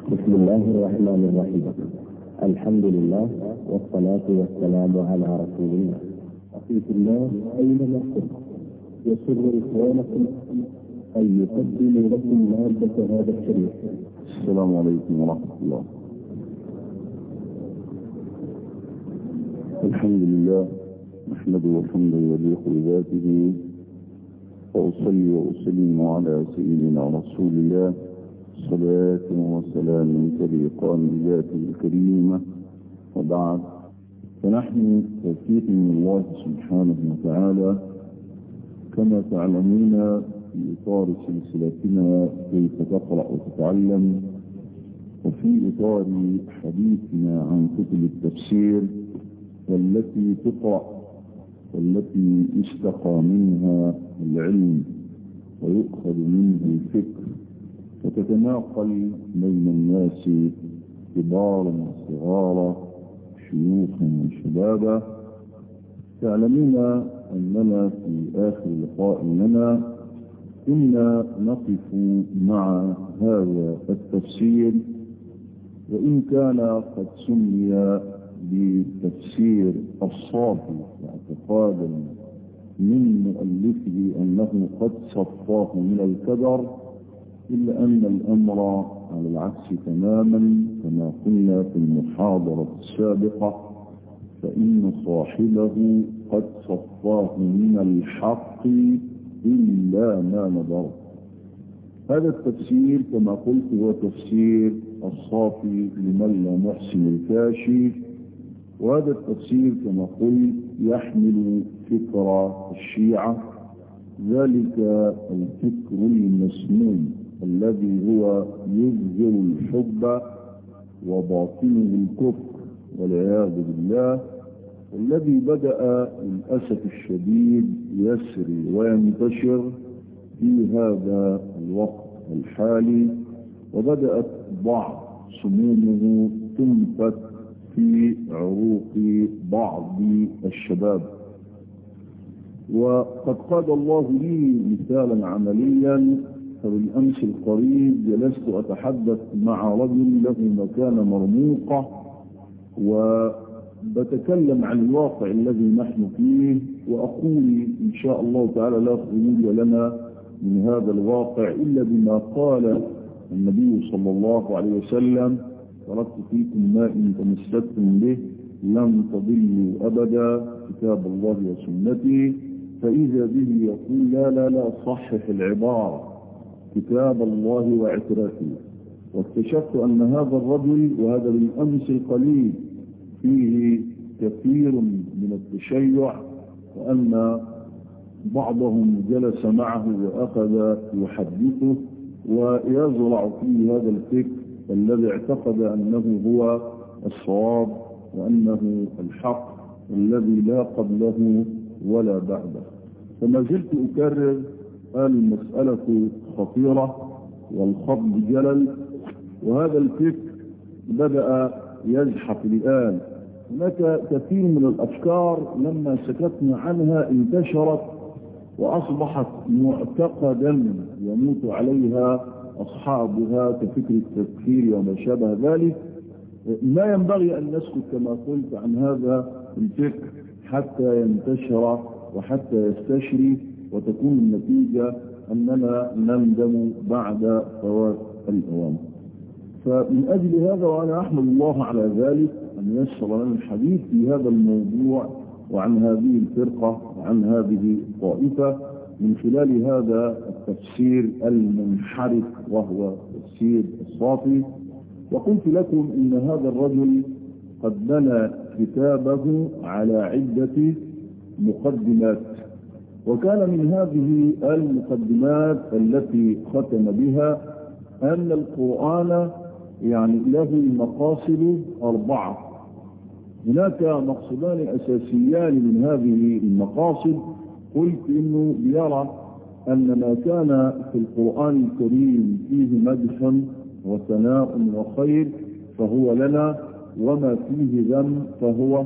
بسم الله الرحمن الرحيم الحمد لله والصلاة والسلام على رسول الله أخي في الله أينما كنت يسر إخوانكم أن يقدموا لكم مادة هذا الشريف السلام عليكم ورحمة الله الحمد لله نحمده حمدا يليق بذاته وأصلي وأسلم على سيدنا رسول الله صلاة وسلام تليقان بذاته الكريمة وبعد فنحن توفيق من الله سبحانه وتعالى كما تعلمون في إطار سلسلتنا كيف تقرأ وتتعلم وفي إطار حديثنا عن كتب التفسير والتي تقرأ والتي اشتقى منها العلم ويؤخذ منه الفكر وتتناقل بين الناس كبارا وصغارا شيوخا وشبابا تعلمون أننا في آخر لقاء لنا كنا نقف مع هذا التفسير وإن كان قد سمي بتفسير الصافي اعتقادا من مؤلفه أنه قد صفاه من الكدر إلا أن الأمر على العكس تماما كما قلنا في المحاضرة السابقة فإن صاحبه قد صفاه من الحق إلا ما نظر هذا التفسير كما قلت هو تفسير الصافي لمن لا محسن الكاشي وهذا التفسير كما قلت يحمل فكر الشيعة ذلك الفكر المسموم الذي هو يظهر الحب وباطنه الكفر والعياذ بالله والذي بدأ للأسف الشديد يسري وينتشر في هذا الوقت الحالي وبدأت بعض سمومه تنفت في عروق بعض الشباب وقد قاد الله لي مثالا عمليا فبالأمس القريب جلست أتحدث مع رجل له مكانة مرموقة وبتكلم عن الواقع الذي نحن فيه وأقول إن شاء الله تعالى لا خروج لنا من هذا الواقع إلا بما قال النبي صلى الله عليه وسلم تركت فيكم ما إن تمسكتم به لن تضلوا أبدا كتاب الله وسنتي فإذا به يقول لا لا لا صحح العبارة كتاب الله واعترافه واكتشفت أن هذا الرجل وهذا بالأمس القليل فيه كثير من التشيع وأن بعضهم جلس معه وأخذ يحدثه ويزرع فيه هذا الفكر الذي اعتقد أنه هو الصواب وأنه الحق الذي لا قبله ولا بعده فما زلت أكرر المسألة خطيرة والخض جلل وهذا الفكر بدأ يزحف الآن هناك كثير من الأفكار لما سكتنا عنها انتشرت وأصبحت معتقدا يموت عليها أصحابها كفكر التفكير وما شابه ذلك ما ينبغي أن نسكت كما قلت عن هذا الفكر حتى ينتشر وحتى يستشري وتكون النتيجة أننا نندم بعد فوات الأوان فمن أجل هذا وأنا أحمد الله على ذلك أن يسر لنا الحديث في هذا الموضوع وعن هذه الفرقة وعن هذه الطائفة من خلال هذا التفسير المنحرف وهو تفسير الصافي وقلت لكم إن هذا الرجل قد بنى كتابه على عدة مقدمات وكان من هذه المقدمات التي ختم بها أن القرآن يعني له مقاصد أربعة هناك مقصدان أساسيان من هذه المقاصد قلت إنه يرى أن ما كان في القرآن الكريم فيه مدح وثناء وخير فهو لنا وما فيه ذم فهو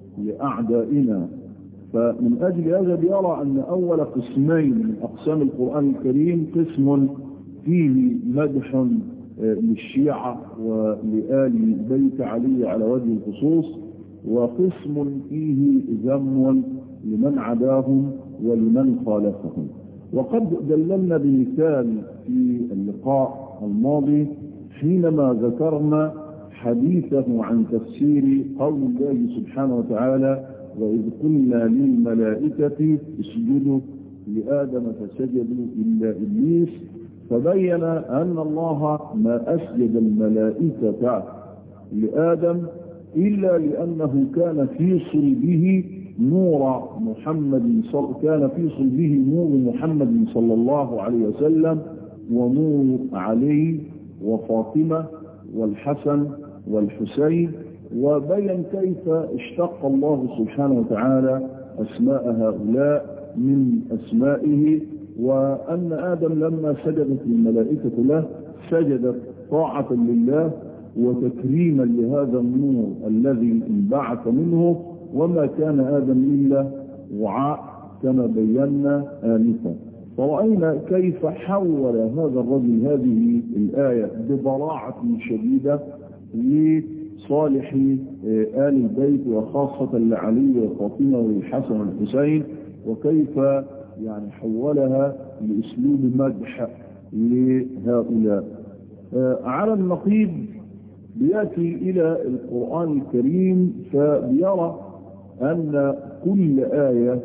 لأعدائنا فمن أجل هذا بيرى أن أول قسمين من أقسام القرآن الكريم قسم فيه مدح للشيعة ولآل بيت علي على وجه الخصوص وقسم فيه ذم لمن عداهم ولمن خالفهم وقد دللنا بمثال في اللقاء الماضي حينما ذكرنا حديثه عن تفسير قول الله سبحانه وتعالى وإذ قلنا للملائكة اسجدوا لآدم فسجدوا إلا إبليس فبين أن الله ما أسجد الملائكة لآدم إلا لأنه كان في صلبه نور محمد صل... كان في صلبه نور محمد صلى الله عليه وسلم ونور علي وفاطمة والحسن والحسين وبين كيف اشتق الله سبحانه وتعالى أسماء هؤلاء من أسمائه وأن آدم لما سجدت الملائكة له سجدت طاعة لله وتكريما لهذا النور الذي انبعث منه وما كان آدم إلا وعاء كما بينا آنفا فرأينا كيف حول هذا الرجل هذه الآية ببراعة شديدة لصالح آل البيت وخاصة لعلي وفاطمة والحسن والحسين وكيف يعني حولها لأسلوب مدح لهؤلاء على النقيض بيأتي إلى القرآن الكريم فبيرى أن كل آية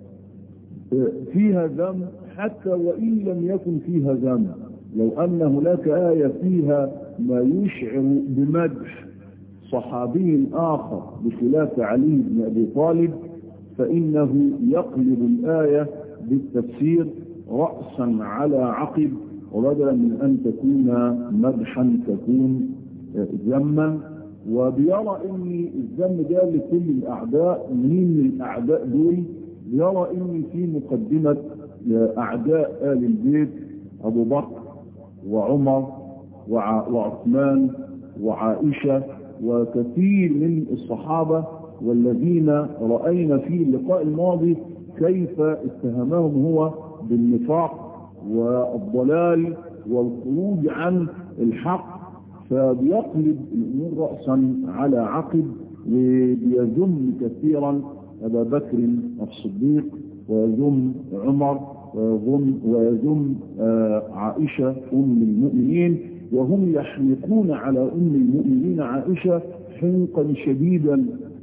فيها ذنب حتى وإن لم يكن فيها ذنب لو أن هناك آية فيها ما يشعر بمدح صحابي آخر بخلاف علي بن أبي طالب فإنه يقلب الآية بالتفسير رأسا على عقب وبدلا من أن تكون مدحا تكون ذما وبيرى ان الذم ده لكل الاعداء مين الاعداء دول بيرى ان في مقدمة اعداء ال البيت ابو بكر وعمر وعثمان وعائشة وكثير من الصحابة والذين رأينا في اللقاء الماضي كيف اتهمهم هو بالنفاق والضلال والخروج عن الحق فبيقلب الامور راسا على عقب وبيذم كثيرا ابا بكر الصديق ويذم عمر ويذم ويذم عائشه ام المؤمنين وهم يحرقون على ام المؤمنين عائشه حنقا شديدا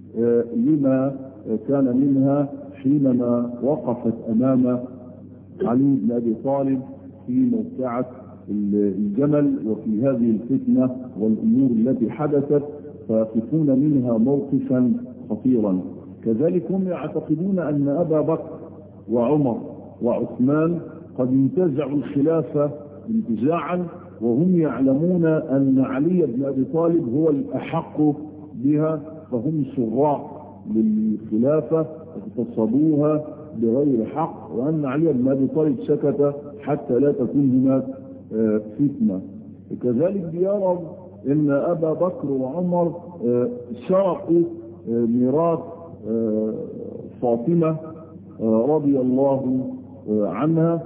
لما كان منها حينما وقفت امام علي بن ابي طالب في موقعه الجمل وفي هذه الفتنة والأمور التي حدثت فيقفون منها موقفا خطيرا كذلك هم يعتقدون أن أبا بكر وعمر وعثمان قد انتزعوا الخلافة انتزاعا وهم يعلمون أن علي بن أبي طالب هو الأحق بها فهم سراء للخلافة اغتصبوها بغير حق وأن علي بن أبي طالب سكت حتى لا تكون هناك فتنة كذلك بيرى ان ابا بكر وعمر سرقوا ميراث فاطمة رضي الله عنها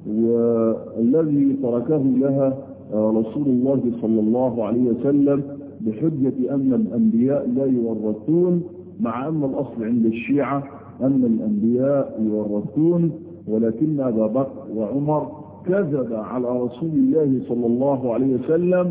والذي تركه لها رسول الله صلى الله عليه وسلم بحجة ان الانبياء لا يورثون مع ان الاصل عند الشيعة ان الانبياء يورثون ولكن ابا بكر وعمر كذب على رسول الله صلى الله عليه وسلم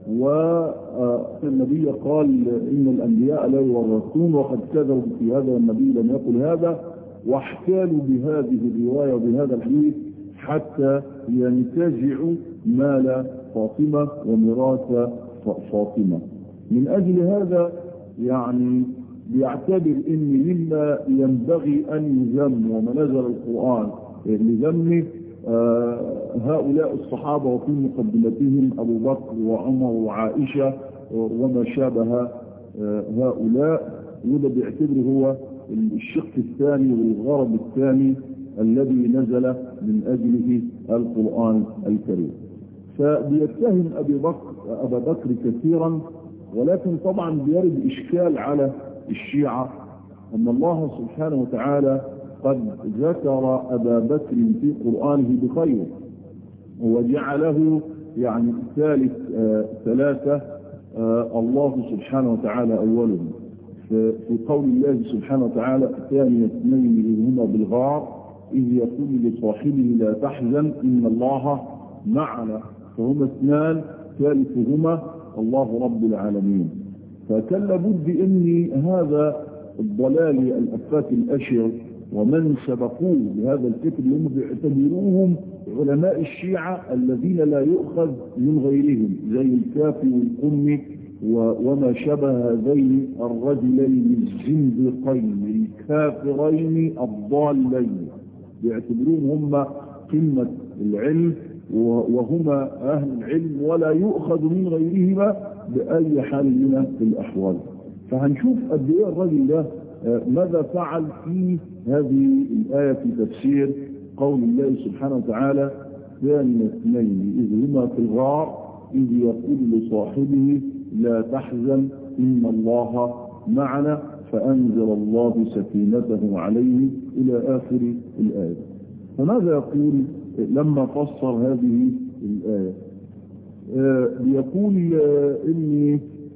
والنبي قال إن الأنبياء لا يورثون وقد كذبوا في هذا والنبي لم يقل هذا واحتالوا بهذه الرواية وبهذا الحديث حتى ينتزعوا مال فاطمة وميراث فاطمة من أجل هذا يعني بيعتبر ان مما ينبغي ان يذم وما نزل القرآن لذمه آه هؤلاء الصحابة وفي مقدمتهم أبو بكر وعمر وعائشة وما شابه آه هؤلاء وده بيعتبره هو الشق الثاني والغرض الثاني الذي نزل من أجله القرآن الكريم فبيتهم أبي بكر أبا بكر كثيرا ولكن طبعا بيرد إشكال على الشيعة أن الله سبحانه وتعالى قد ذكر أبا بكر في قرآنه بخير وجعله يعني ثالث آه ثلاثة آه الله سبحانه وتعالى أولهم في قول الله سبحانه وتعالى ثاني اثنين إذ هما بالغار إذ يقول لصاحبه لا تحزن إن الله معنا فهما اثنان ثالثهما الله رب العالمين فكان لابد ان هذا الضلال الافات الاشر ومن سبقوه بهذا الفكر اللي هم بيعتبروهم علماء الشيعة الذين لا يؤخذ من غيرهم زي الكافي والقم وما شبه هذين الرجلين الزندقين الكافرين الضالين بيعتبروهم هم قمة العلم وهما أهل العلم ولا يؤخذ من غيرهما بأي حال من الأحوال فهنشوف قد ايه الراجل ده ماذا فعل في هذه الآية في تفسير قول الله سبحانه وتعالى ثاني اثنين إذ هما في الغار إذ يقول لصاحبه لا تحزن إن الله معنا فأنزل الله سكينته عليه إلى آخر الآية فماذا يقول لما فسر هذه الآية آه يقول آه إن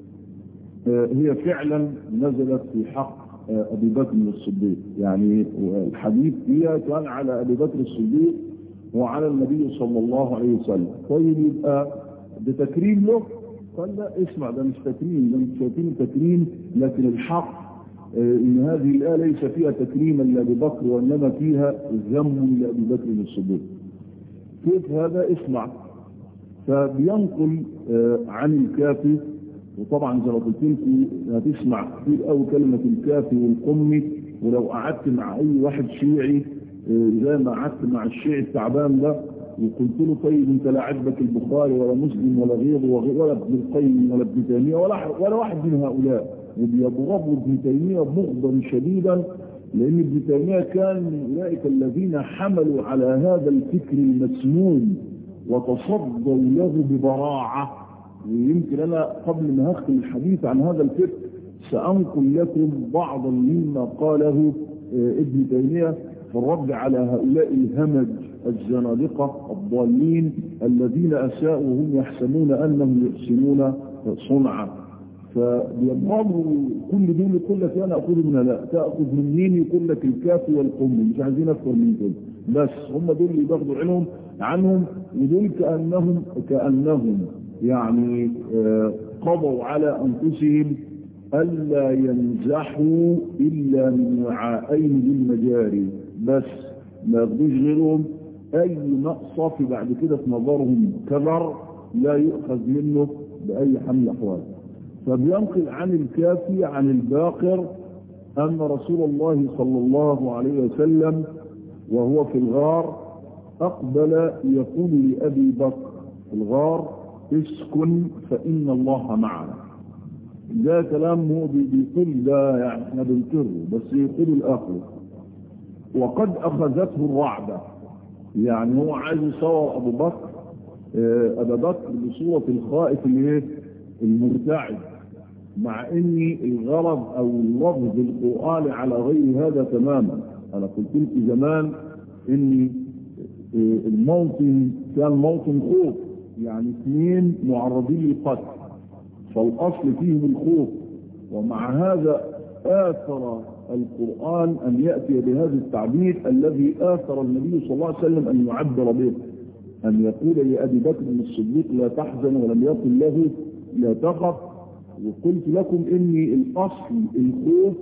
آه هي فعلا نزلت في حق أبي بكر الصديق يعني الحديث فيها كان على أبي بكر الصديق وعلى النبي صلى الله عليه وسلم طيب يبقى بتكريم له قال لا اسمع ده مش تكريم ده مش شايفين تكريم لكن الحق ان هذه الآية ليس فيها تكريما لأبي بكر وإنما فيها ذم لأبي بكر الصديق كيف هذا اسمع فبينقل عن الكافي وطبعا زي ما قلت لكم هتسمع كتير قوي كلمة الكافي والقمي ولو قعدت مع أي واحد شيعي زي ما قعدت مع الشيعي التعبان ده وقلت له طيب انت لا عجبك البخاري ولا مسلم ولا غيره ولا ابن القيم ولا ابن تيميه ولا ولا واحد من هؤلاء وبيبغضوا ابن تيميه بغضا شديدا لان ابن تيميه كان من اولئك الذين حملوا على هذا الفكر المسموم وتصدوا له ببراعه ويمكن انا قبل ما هختم الحديث عن هذا الفكر سانقل لكم بعضا مما قاله ابن تيميه في الرد على هؤلاء الهمج الزنادقة الضالين الذين أساءوا وهم يحسبون أنهم يحسنون صنعا فبيضربوا كل دول يقول لك أنا أخذ من لا تأخذ من مين يقول لك الكافي والقم مش عايزين أكثر من كده بس هم دول اللي بياخدوا عنهم عنهم ودول كأنهم كأنهم يعني قضوا على أنفسهم ألا ينزحوا إلا من وعاءين بالمجاري بس ما ياخدوش غيرهم اي نقص في بعد كده في نظرهم كبر لا يؤخذ منه باي حمل احوال فبينقل عن الكافي عن الباقر ان رسول الله صلى الله عليه وسلم وهو في الغار اقبل يقول لابي بكر في الغار اسكن فان الله معنا ده كلام هو بيقول ده يعني احنا بنكره بس يقول الاخر وقد اخذته الرعبة يعني هو عايز يصور ابو بكر اه ابو بكر بصورة الخائف الايه المرتعد مع ان الغرض او اللفظ القرآني على غير هذا تماما انا قلت لكم زمان ان اه الموطن كان موطن خوف يعني اثنين معرضين للقتل فالاصل فيهم الخوف ومع هذا آثر القرآن أن يأتي بهذا التعبير الذي آثر النبي صلى الله عليه وسلم أن يعبر به أن يقول لأبي بكر الصديق لا تحزن ولم يقل له لا تخف وقلت لكم إني الأصل الخوف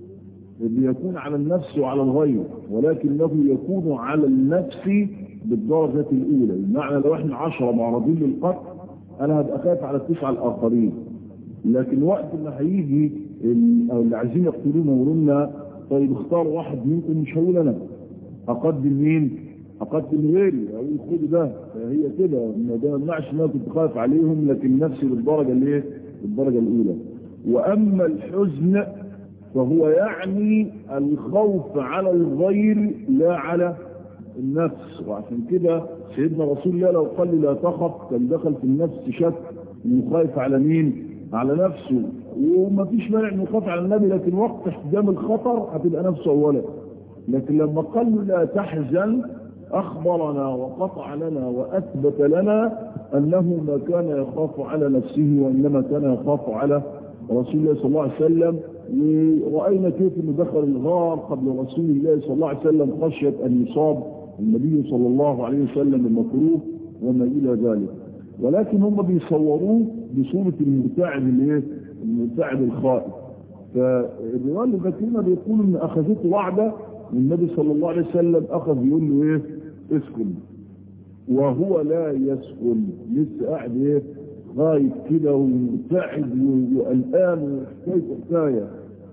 بيكون على النفس وعلى الغير ولكنه يكون على النفس بالدرجة الأولى بمعنى لو احنا عشرة معرضين للقتل أنا هبقى خايف على التسعة الآخرين لكن وقت ما هيجي او اللي عايزين يقتلونا ويقولوا لنا طيب اختار واحد منكم مش هقول انا اقدم مين اقدم غيري اقول خد ده هي كده ده ما يمنعش ان انا كنت خايف عليهم لكن نفسي بالدرجه الايه بالدرجه الاولى واما الحزن فهو يعني الخوف على الغير لا على النفس وعشان كده سيدنا رسول الله لو قال لي لا تخف كان دخل في النفس شك انه خايف على مين على نفسه وما فيش مانع انه يخاف على النبي لكن وقت احتجام الخطر هتبقى نفسه اولا لكن لما قال له لا تحزن أخبرنا وقطع لنا وأثبت لنا أنه ما كان يخاف على نفسه وإنما كان يخاف على رسول الله صلى الله عليه وسلم ورأينا كيف انه دخل الغار قبل رسول الله صلى الله عليه وسلم خشية أن يصاب النبي صلى الله عليه وسلم المكروه وما إلى ذلك ولكن هم بيصوروه بصورة المرتعب الايه؟ المرتعب الخائف فالرواية اللي ذكرنا بيقول ان اخذته وعدة والنبي صلى الله عليه وسلم اخذ يقول له ايه اسكن وهو لا يسكن لسه قاعد ايه خايف كده ومرتعب وقلقان وحكايه حكايه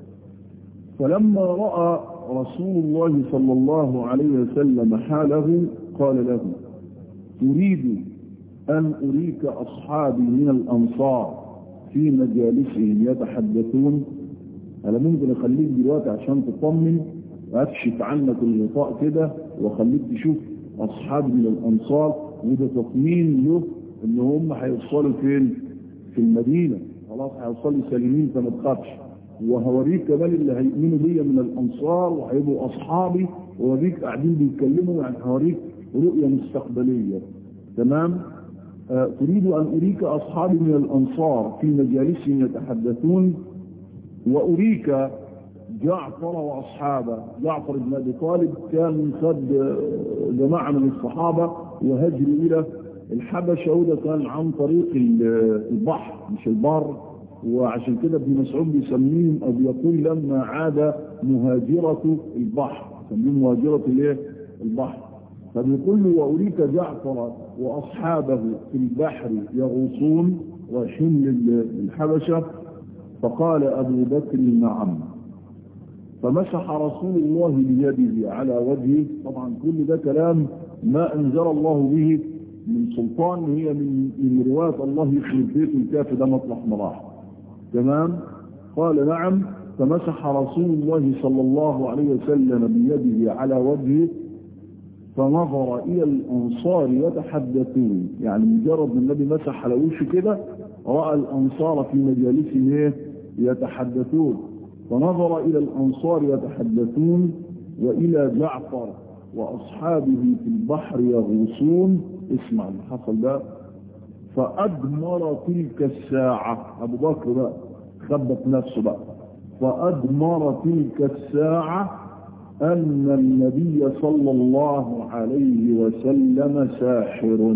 فلما راى رسول الله صلى الله عليه وسلم حاله قال له تريد أن أريك أصحابي من الأنصار في مجالسهم يتحدثون أنا ممكن أخليك دلوقتي عشان تطمن وأكشف عنك الغطاء كده وأخليك تشوف أصحابي من الأنصار وده تطمين له إن هم هيوصلوا فين؟ في المدينة خلاص هيوصلوا سالمين فما تخافش وهوريك كمان اللي هيؤمنوا بيا من الأنصار وهيبقوا أصحابي وأوريك قاعدين بيتكلموا يعني هوريك رؤية مستقبلية تمام؟ آه تريد أن أريك أصحابي من الأنصار في مجالسهم يتحدثون وأريك جعفر وأصحابه جعفر بن أبي طالب كان خد جماعة من الصحابة وهجروا إلى الحبشة وده كان عن طريق البحر مش البر وعشان كده ابن مسعود بيسميهم أو بيقول لما عاد مهاجرة البحر يسميهم مهاجرة الايه البحر فبيقول له وأريك جعفر وأصحابه في البحر يغوصون رايحين للحبشة فقال أبو بكر نعم فمسح رسول الله بيده على وجهه طبعا كل ده كلام ما أنزل الله به من سلطان هي من من رواية الله يخرب بيت الكاف ده مطلح مراح تمام قال نعم فمسح رسول الله صلى الله عليه وسلم بيده على وجهه فنظر إلى الأنصار يتحدثون يعني مجرد من النبي مسح على وشه كده رأى الأنصار في مجالسهم يتحدثون فنظر إلى الأنصار يتحدثون وإلى جعفر وأصحابه في البحر يغوصون اسمع اللي حصل ده فأدمر تلك الساعة أبو بكر بقى خبط نفسه بقى فأدمر تلك الساعة أن النبي صلى الله عليه وسلم ساحر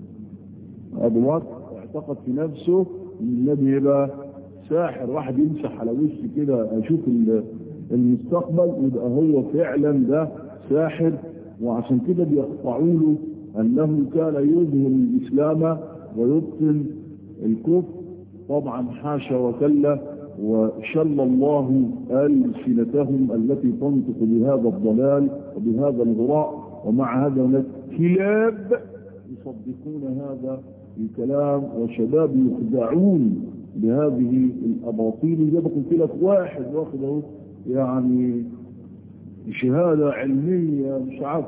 أبو بكر اعتقد في نفسه ان النبي يبقى ساحر واحد يمسح على وشه كده اشوف المستقبل يبقى هو فعلا ده ساحر وعشان كده بيقطعوا له انه كان يظهر الاسلام ويبطن الكفر طبعا حاشا وكلا وشل الله ألسنتهم التي تنطق بهذا الضلال وبهذا الغراء ومع هذا هناك كلاب يصدقون هذا الكلام وشباب يخدعون بهذه الأباطيل زي ما قلت لك واحد واخد اهو يعني شهادة علمية مش عارف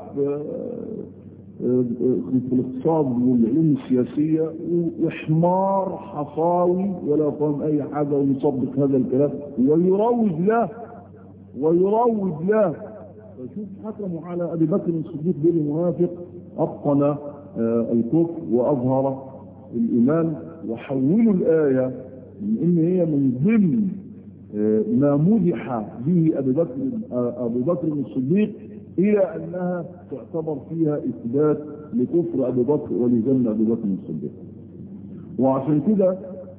في الاقتصاد والعلوم السياسية وحمار حصاوي ولا فهم أي حاجة ويصدق هذا الكلام ويروج له ويروج له فشوف حكموا على أبي بكر الصديق بن منافق أبطن الكفر وأظهر الإيمان وحولوا الآية من إن هي من ضمن ما مدح به أبي بكر أبو بكر الصديق إلى أنها تعتبر فيها إثبات لكفر أبي بكر ولذن أبي بكر الصديق وعشان كده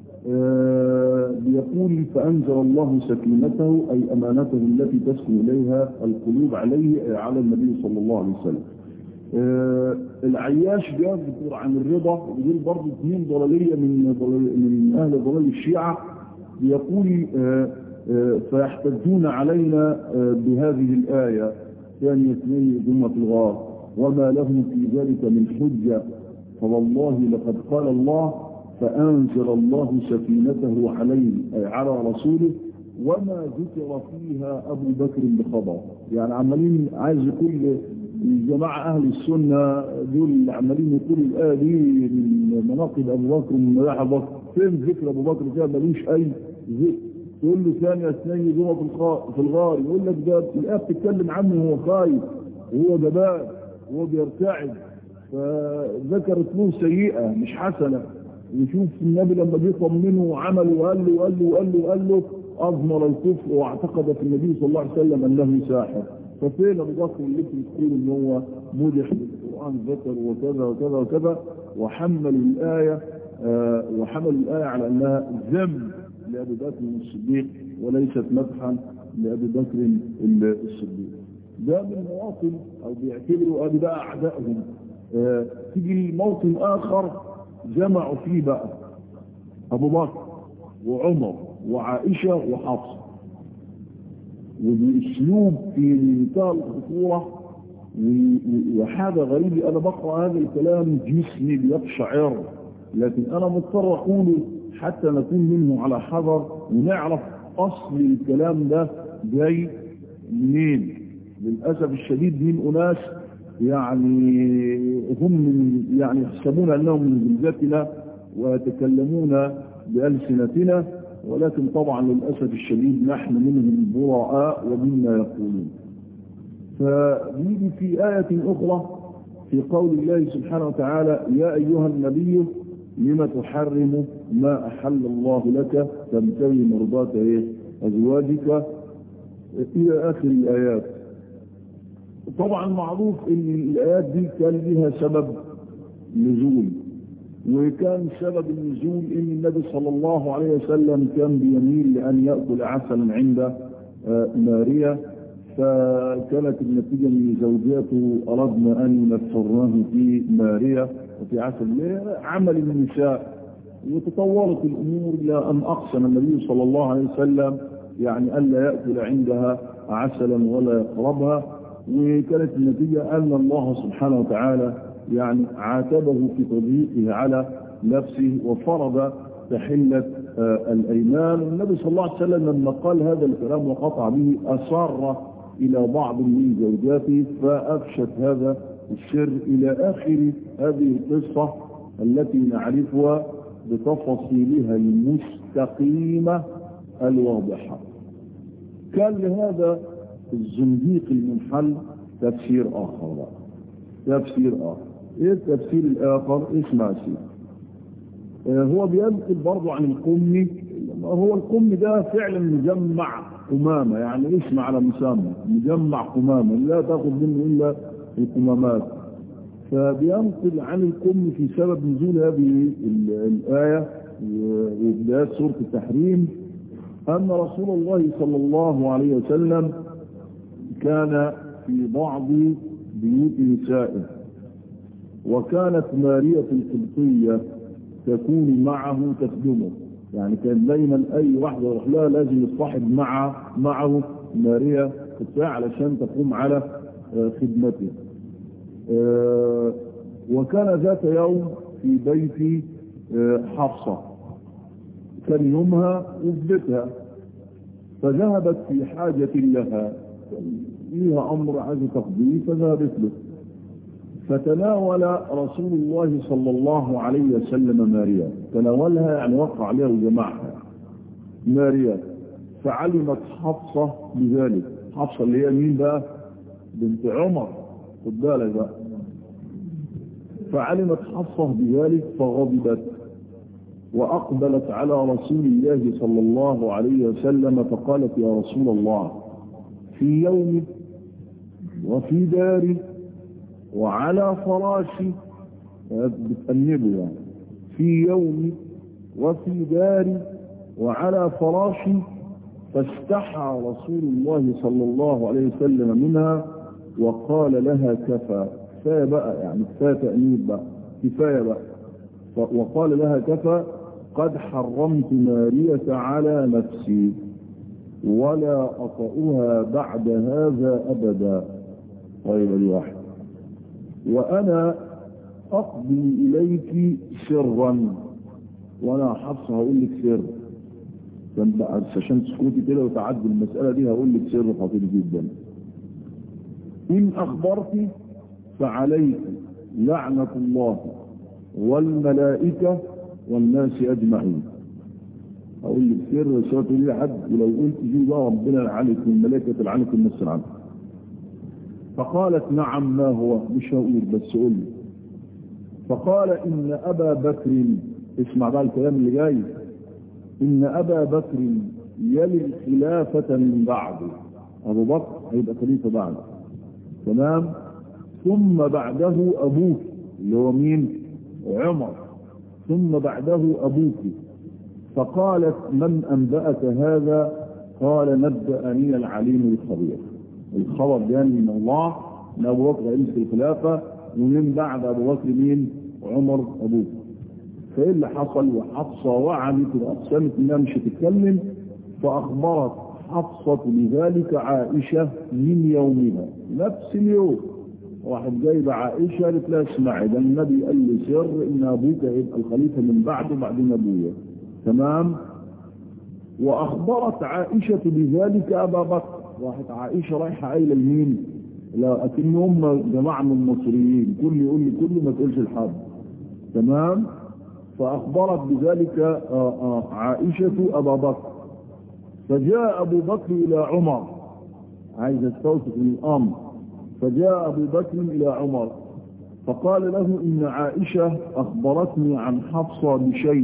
بيقول فأنزل الله سكينته أي أمانته التي تسكن إليها القلوب عليه على النبي صلى الله عليه وسلم آه العياش بيذكر عن الرضا ودول برضه اثنين ضلالية من من أهل ضلال الشيعة بيقول آه آه فيحتجون علينا بهذه الآية ثاني اثنين ثم في الغار وما لهم في ذلك من حجة فوالله لقد قال الله فأنزل الله سكينته عليه أي على رسوله وما ذكر فيها أبو بكر بخبر يعني عمالين عايز كل الجماعة أهل السنة دول عمالين يقولوا الآية دي من مناقب أبو بكر ومن ملاح أبو بكر فين ذكر أبو بكر فيها ملوش أي ذكر تقول له ثانية اثنين جمعة في الغار يقول لك ده الآية بتتكلم عنه وهو خايف وهو جبان وهو بيرتعد فذكرت له سيئة مش حسنة يشوف النبي لما جه طمنه وعمل وقال له وقال له وقال له وقال له أضمر الكفر واعتقد في النبي صلى الله عليه وسلم أنه ساحر ففين أبو بكر اللي تقول إن هو مدح بالقرآن ذكر وكذا وكذا وكذا وحمل الآية آه وحمل الآية على أنها ذم لأبي بكر الصديق وليست مدحا لأبي بكر الصديق ده من مواطن أو بيعتبروا أبي بقى أعدائهم آه تيجي موطن آخر جمعوا فيه بقى أبو بكر وعمر وعائشة وحفصة وبأسلوب في منتهى الخطورة وحاجة غريبة أنا بقرأ هذا الكلام جسمي بيقشعر لكن أنا مضطر أقوله حتى نكون منه على حذر ونعرف أصل الكلام ده جاي منين للأسف الشديد من أناس يعني هم من يعني يحسبون أنهم من جلدتنا ويتكلمون بألسنتنا ولكن طبعا للأسف الشديد نحن منهم براء ومما يقولون فنيجي في آية أخرى في قول الله سبحانه وتعالى يا أيها النبي لم تحرم ما أحل الله لك تبتغي مرضات إيه أزواجك إلى آخر الآيات طبعا معروف ان الآيات دي كان لها سبب نزول وكان سبب النزول ان النبي صلى الله عليه وسلم كان بيميل لأن يأكل عسلا عند ماريا فكانت النتيجة من زوجاته أردنا أن نفرناه في ماريا وفي عسل عمل النساء وتطورت الأمور إلى أن أقسم النبي صلى الله عليه وسلم يعني ألا يأكل عندها عسلا ولا يقربها وكانت النتيجة أن الله سبحانه وتعالى يعني عاتبه في تضييقه على نفسه وفرض تحلة آه الأيمان والنبي صلى الله عليه وسلم لما قال هذا الكلام وقطع به أصر إلى بعض من زوجاته فأفشت هذا السر إلى آخر هذه القصة التي نعرفها بتفاصيلها المستقيمة الواضحة كان لهذا الزنديق المنحل تفسير آخر بقى. تفسير آخر إيه التفسير الآخر اسمع سيد آه هو بينقل برضه عن القمي هو القمي ده فعلا مجمع قمامة يعني اسم على مسمى مجمع قمامة لا تاخذ منه إلا القمامات فبينقل عن القم في سبب نزول هذه الآية وبدايات سورة التحريم أن رسول الله صلى الله عليه وسلم كان في بعض بيوت نسائه وكانت مارية القبطية تكون معه تخدمه يعني كان دايما اي واحدة يروح لها لازم يصطحب مع معه ماريا قبطية علشان تقوم على خدمته وكان ذات يوم في بيت حفصة كان يومها وفي بيتها فذهبت في حاجة لها ليها أمر عايز تقضيه فذهبت له فتناول رسول الله صلى الله عليه وسلم ماريا تناولها يعني وقع عليها وجمعها ماريا فعلمت حفصة بذلك حفصة اللي هي مين بقى بنت عمر خد بالك بقى فعلمت حفصة بذلك فغضبت وأقبلت على رسول الله صلى الله عليه وسلم فقالت يا رسول الله في يومي وفي داري وعلى فراشي بتأنبه يعني في يومي وفي داري وعلى فراشي فاستحى رسول الله صلى الله عليه وسلم منها وقال لها كفى كفاية بقى يعني كفاية تأنيب بقى كفاية بقى وقال لها كفى قد حرمت مارية على نفسي ولا أطأها بعد هذا أبدا طيب دي واحد وأنا أقضي إليك سرا وأنا حفصة هقول لك سر كان بقى عشان تسكتي كده وتعدي المسألة دي هقول لك سر خطير جدا إن أخبرت فعليك لعنة الله والملائكة والناس أجمعين أقول لك سر مش تقول لي حد ولو قلت دي بقى ربنا يلعنك والملائكة تلعنك والناس تلعنك فقالت نعم ما هو مش هقول بس قول لي فقال إن أبا بكر اسمع بقى الكلام اللي جاي إن أبا بكر يلي الخلافة من بعده أبو بكر هيبقى خليفة بعده تمام ثم بعده أبوك اللي هو مين عمر ثم بعده أبوك فقالت من أنبأك هذا قال نبأني العليم الخبير الخبر جاني من الله ان ابو بكر رئيس الخلافه ومن بعد ابو بكر مين عمر ابوه فايه اللي حصل وحفصه وعدت واقسمت انها مش هتتكلم فاخبرت حفصه بذلك عائشه من يومها نفس اليوم واحد جايب عائشه قالت لها اسمعي ده النبي قال لي سر ان ابوك هيبقى الخليفه من بعده بعدين ابويا تمام واخبرت عائشه بذلك ابا بكر راحت عائشة رايحة قايلة لمين لا أكن هم جماعة من المصريين كل يقول لي كل ما تقولش لحد تمام فأخبرت بذلك آآ آآ عائشة أبا بكر فجاء أبو بكر إلى عمر عايز استوثق من الأمر فجاء أبو بكر إلى عمر فقال له إن عائشة أخبرتني عن حفصة بشيء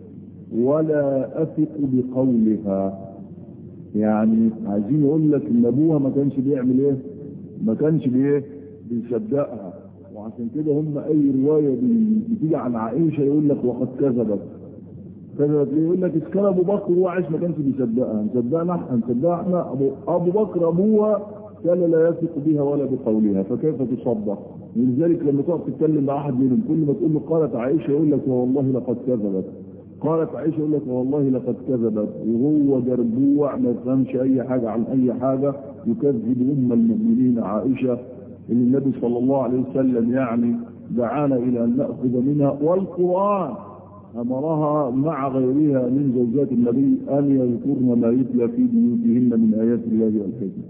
ولا أثق بقولها يعني عايزين يقول لك ان ابوها ما كانش بيعمل ايه ما كانش بايه بيصدقها وعشان كده هم اي رواية بتيجي عن عائشة يقول لك وقد كذبت كذبت ليه يقول لك كان ابو بكر وهو عايش ما كانش بيصدقها هنصدقنا هنصدقها احنا ابو, ابو بكر ابوها كان لا يثق بها ولا بقولها فكيف تصدق ولذلك لما تقعد تتكلم مع احد منهم كل ما تقول له قالت عائشة يقول لك والله لقد كذبت قالت عائشة يقول لك والله لقد كذبت وهو جربوع ما يفهمش أي حاجة عن أي حاجة يكذب أم المؤمنين عائشة اللي النبي صلى الله عليه وسلم يعني دعانا إلى أن نأخذ منها والقرآن أمرها مع غيرها من زوجات النبي أن يذكرن ما يتلى في بيوتهن من آيات الله والحكمة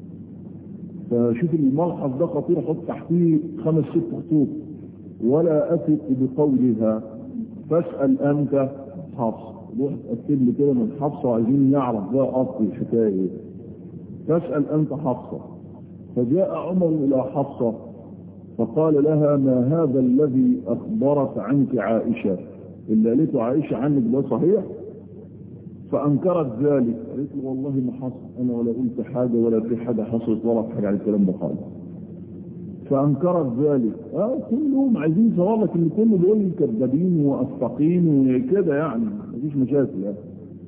فشوف الملحظ ده خطير حط تحتيه خمس ست خطوط ولا أثق بقولها فاسأل أنت حفص روح تأكد لي كده من حفصة عايزين نعرف بقى أصل الحكاية إيه فاسأل أنت حفصة فجاء عمر إلى حفصة فقال لها ما هذا الذي أخبرت عنك عائشة اللي قالته عائشة عنك ده صحيح فأنكرت ذلك قالت له والله ما حصل أنا ولا قلت حاجة ولا في حاجة حصلت ولا في حاجة على الكلام ده خالص فأنكرت ذلك اه كلهم عايزين يصور لك ان كله بيقول كذابين وأسفقين وكده يعني مفيش مشاكل يعني.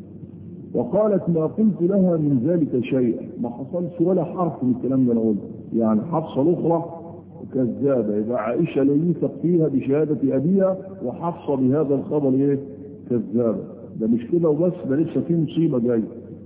وقالت ما قلت لها من ذلك شيء ما حصلش ولا حرف من الكلام ده انا قلته يعني حفصة الأخرى كذابة يبقى عائشة لا يوثق فيها بشهادة أبيها وحفصة بهذا الخبر ايه كذابة ده مش كده وبس ده لسه في مصيبة جاية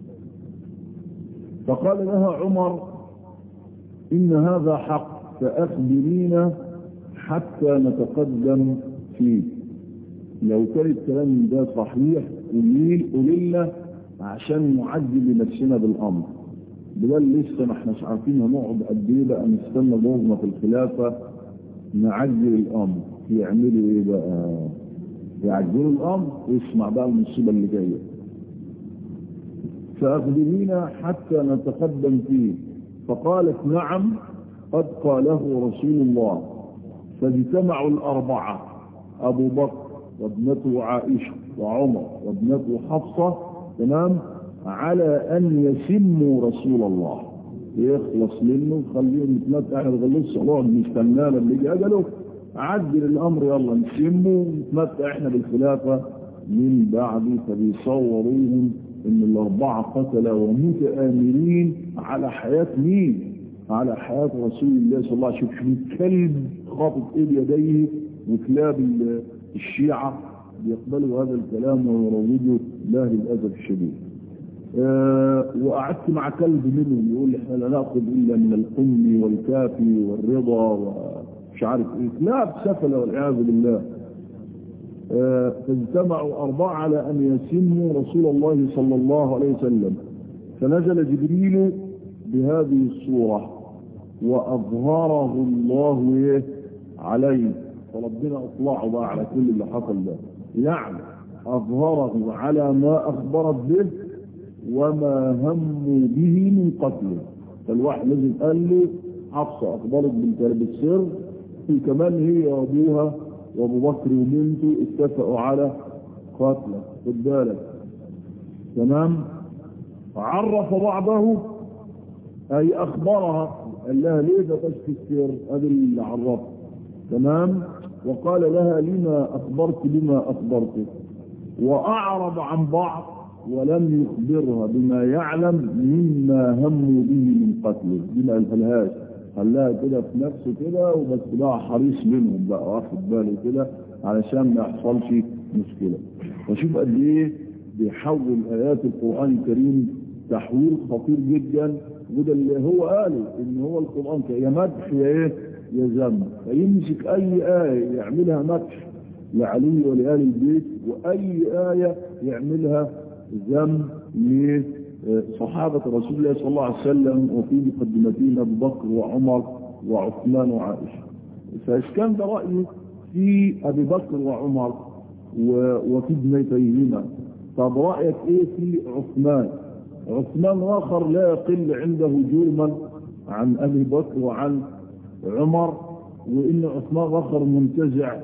فقال لها عمر إن هذا حق فأخبرينا حتى نتقدم فيه لو كان الكلام ده صحيح قولي لنا عشان نعجل لنفسنا بالأمر بل لسه ما احناش عارفين هنقعد قد ايه بقى نستنى دورنا في الخلافة نعجل الأمر يعملوا ايه بقى يعجلوا الأمر واسمع بقى المصيبة اللي جاية فأخبرينا حتى نتقدم فيه فقالت نعم قد قاله رسول الله فاجتمعوا الأربعة أبو بكر وابنته عائشة وعمر وابنته حفصة تمام على أن يسموا رسول الله يخلص منه خليهم يتمتع احنا نغلص نقعد نستناه لما يجي أجله عدل الأمر يلا نسمه ونتمتع احنا بالخلافة من بعد فبيصوروهم ان الأربعة قتلة ومتآمرين على حياة مين على حياة رسول الله صلى الله عليه وسلم شوف كلب خاطب ايد يديه وكلاب الشيعة بيقبلوا هذا الكلام ويروجوا له للأسف الشديد أه وقعدت مع كلب منهم يقول لي احنا لا ناخذ الا من القم والكافي والرضا ومش عارف ايه كلاب سفلة والعياذ بالله أه فاجتمعوا أربعة على أن يسموا رسول الله صلى الله عليه وسلم فنزل جبريل بهذه الصورة وأظهره الله إيه عليه فربنا أطلعه بقى على كل اللي حصل ده يعني أظهره على ما أخبرت به وما هموا به من قتله فالواحد لازم قال له حفصة أخبرت بنتها بالسر في كمان هي وأبوها وأبو بكر وبنته اتفقوا على قتله خد بالك تمام عرف بعضه أي أخبرها قال لها ليه ده تشفي السر هذا اللي عرفه تمام وقال لها لما أخبرت لما أخبرت وأعرض عن بعض ولم يخبرها بما يعلم مما هموا به من قتله دي ما قالهاش خلاها كده في نفسه كده وبس بقى حريص منهم بقى واخد باله كده علشان ما يحصلش مشكلة وشوف قد ايه بيحول آيات القرآن الكريم تحويل خطير جدا وده اللي هو قاله ان هو القرآن يا مدح يا ايه يا ذم فيمسك اي آية يعملها مدح لعلي ولآل البيت واي آية يعملها ذم لصحابة رسول الله صلى الله عليه وسلم وفي مقدمتين ابو بكر وعمر وعثمان وعائشة فإسكان ده رأيي في ابي بكر وعمر وفي ابنتيهما طب رأيك ايه في عثمان عثمان آخر لا يقل عنده جرما عن أبي بكر وعن عمر وإن عثمان آخر منتزع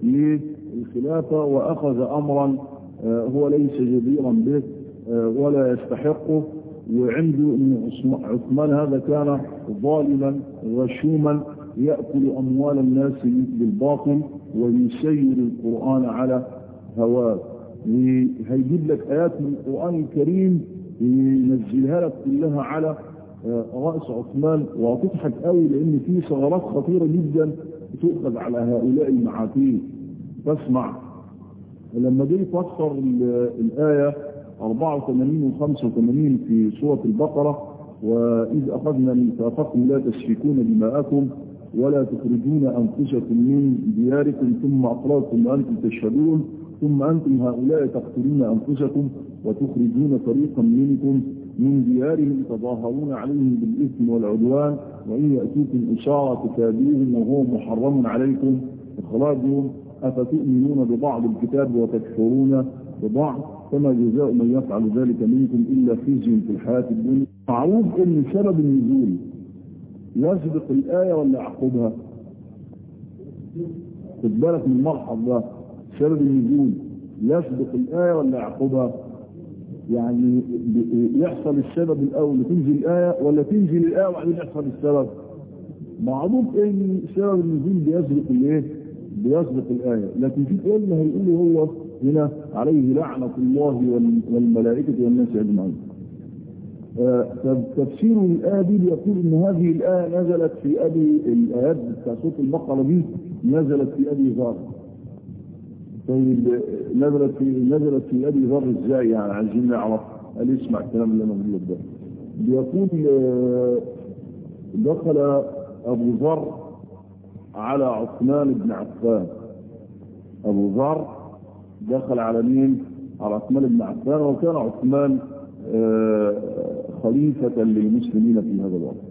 للخلافة وأخذ أمرا هو ليس جديرا به ولا يستحقه وعنده أن عثمان هذا كان ظالما غشوما يأكل أموال الناس بالباطل ويسير القرآن على هواه وهيجيب لك آيات من القرآن الكريم ينزلها لك كلها على رأس عثمان وهتضحك قوي لأن في ثغرات خطيرة جدا بتؤخذ على هؤلاء المعاتيه فاسمع لما جه يفسر الآية 84 و 85 في سورة البقرة وإذ أخذنا ميثاقكم لا تسفكون دماءكم ولا تخرجون أنفسكم من دياركم ثم أقررتم وأنتم تشهدون ثم أنتم هؤلاء تقتلون أنفسكم وتخرجون فريقا منكم من ديارهم تظاهرون عليهم بالإثم والعدوان وإن يأتوكم إشارة تتابعوهم وهو محرم عليكم إخراجهم أفتؤمنون ببعض الكتاب وتكفرون ببعض فما جزاء من يفعل ذلك منكم إلا خزي في الحياة الدنيا معروف أن سبب النزول يسبق الآية ولا يعقبها خد بالك من الملحظ ده سبب النزول يسبق الآية ولا يعقبها يعني يحصل السبب الأول تنزل الآية ولا تنزل الآية وبعدين يحصل السبب معروف ان سبب النزول بيسبق الايه بيسبق الآية لكن في قول هيقول هو هنا عليه لعنة الله والملائكة والناس أجمعين آه تفسير الآية دي بيقول ان هذه الآية نزلت في أبي الآيات بتاع سورة البقرة دي نزلت في أبي ذر طيب نزلت في نزلت في أبي ذر ازاي يعني عايزين نعرف قال اسمع الكلام اللي انا بقوله ده بيقول آه دخل أبو ذر على عثمان بن عفان أبو ذر دخل على مين على عثمان بن عفان وكان عثمان آه خليفة للمسلمين في هذا الوقت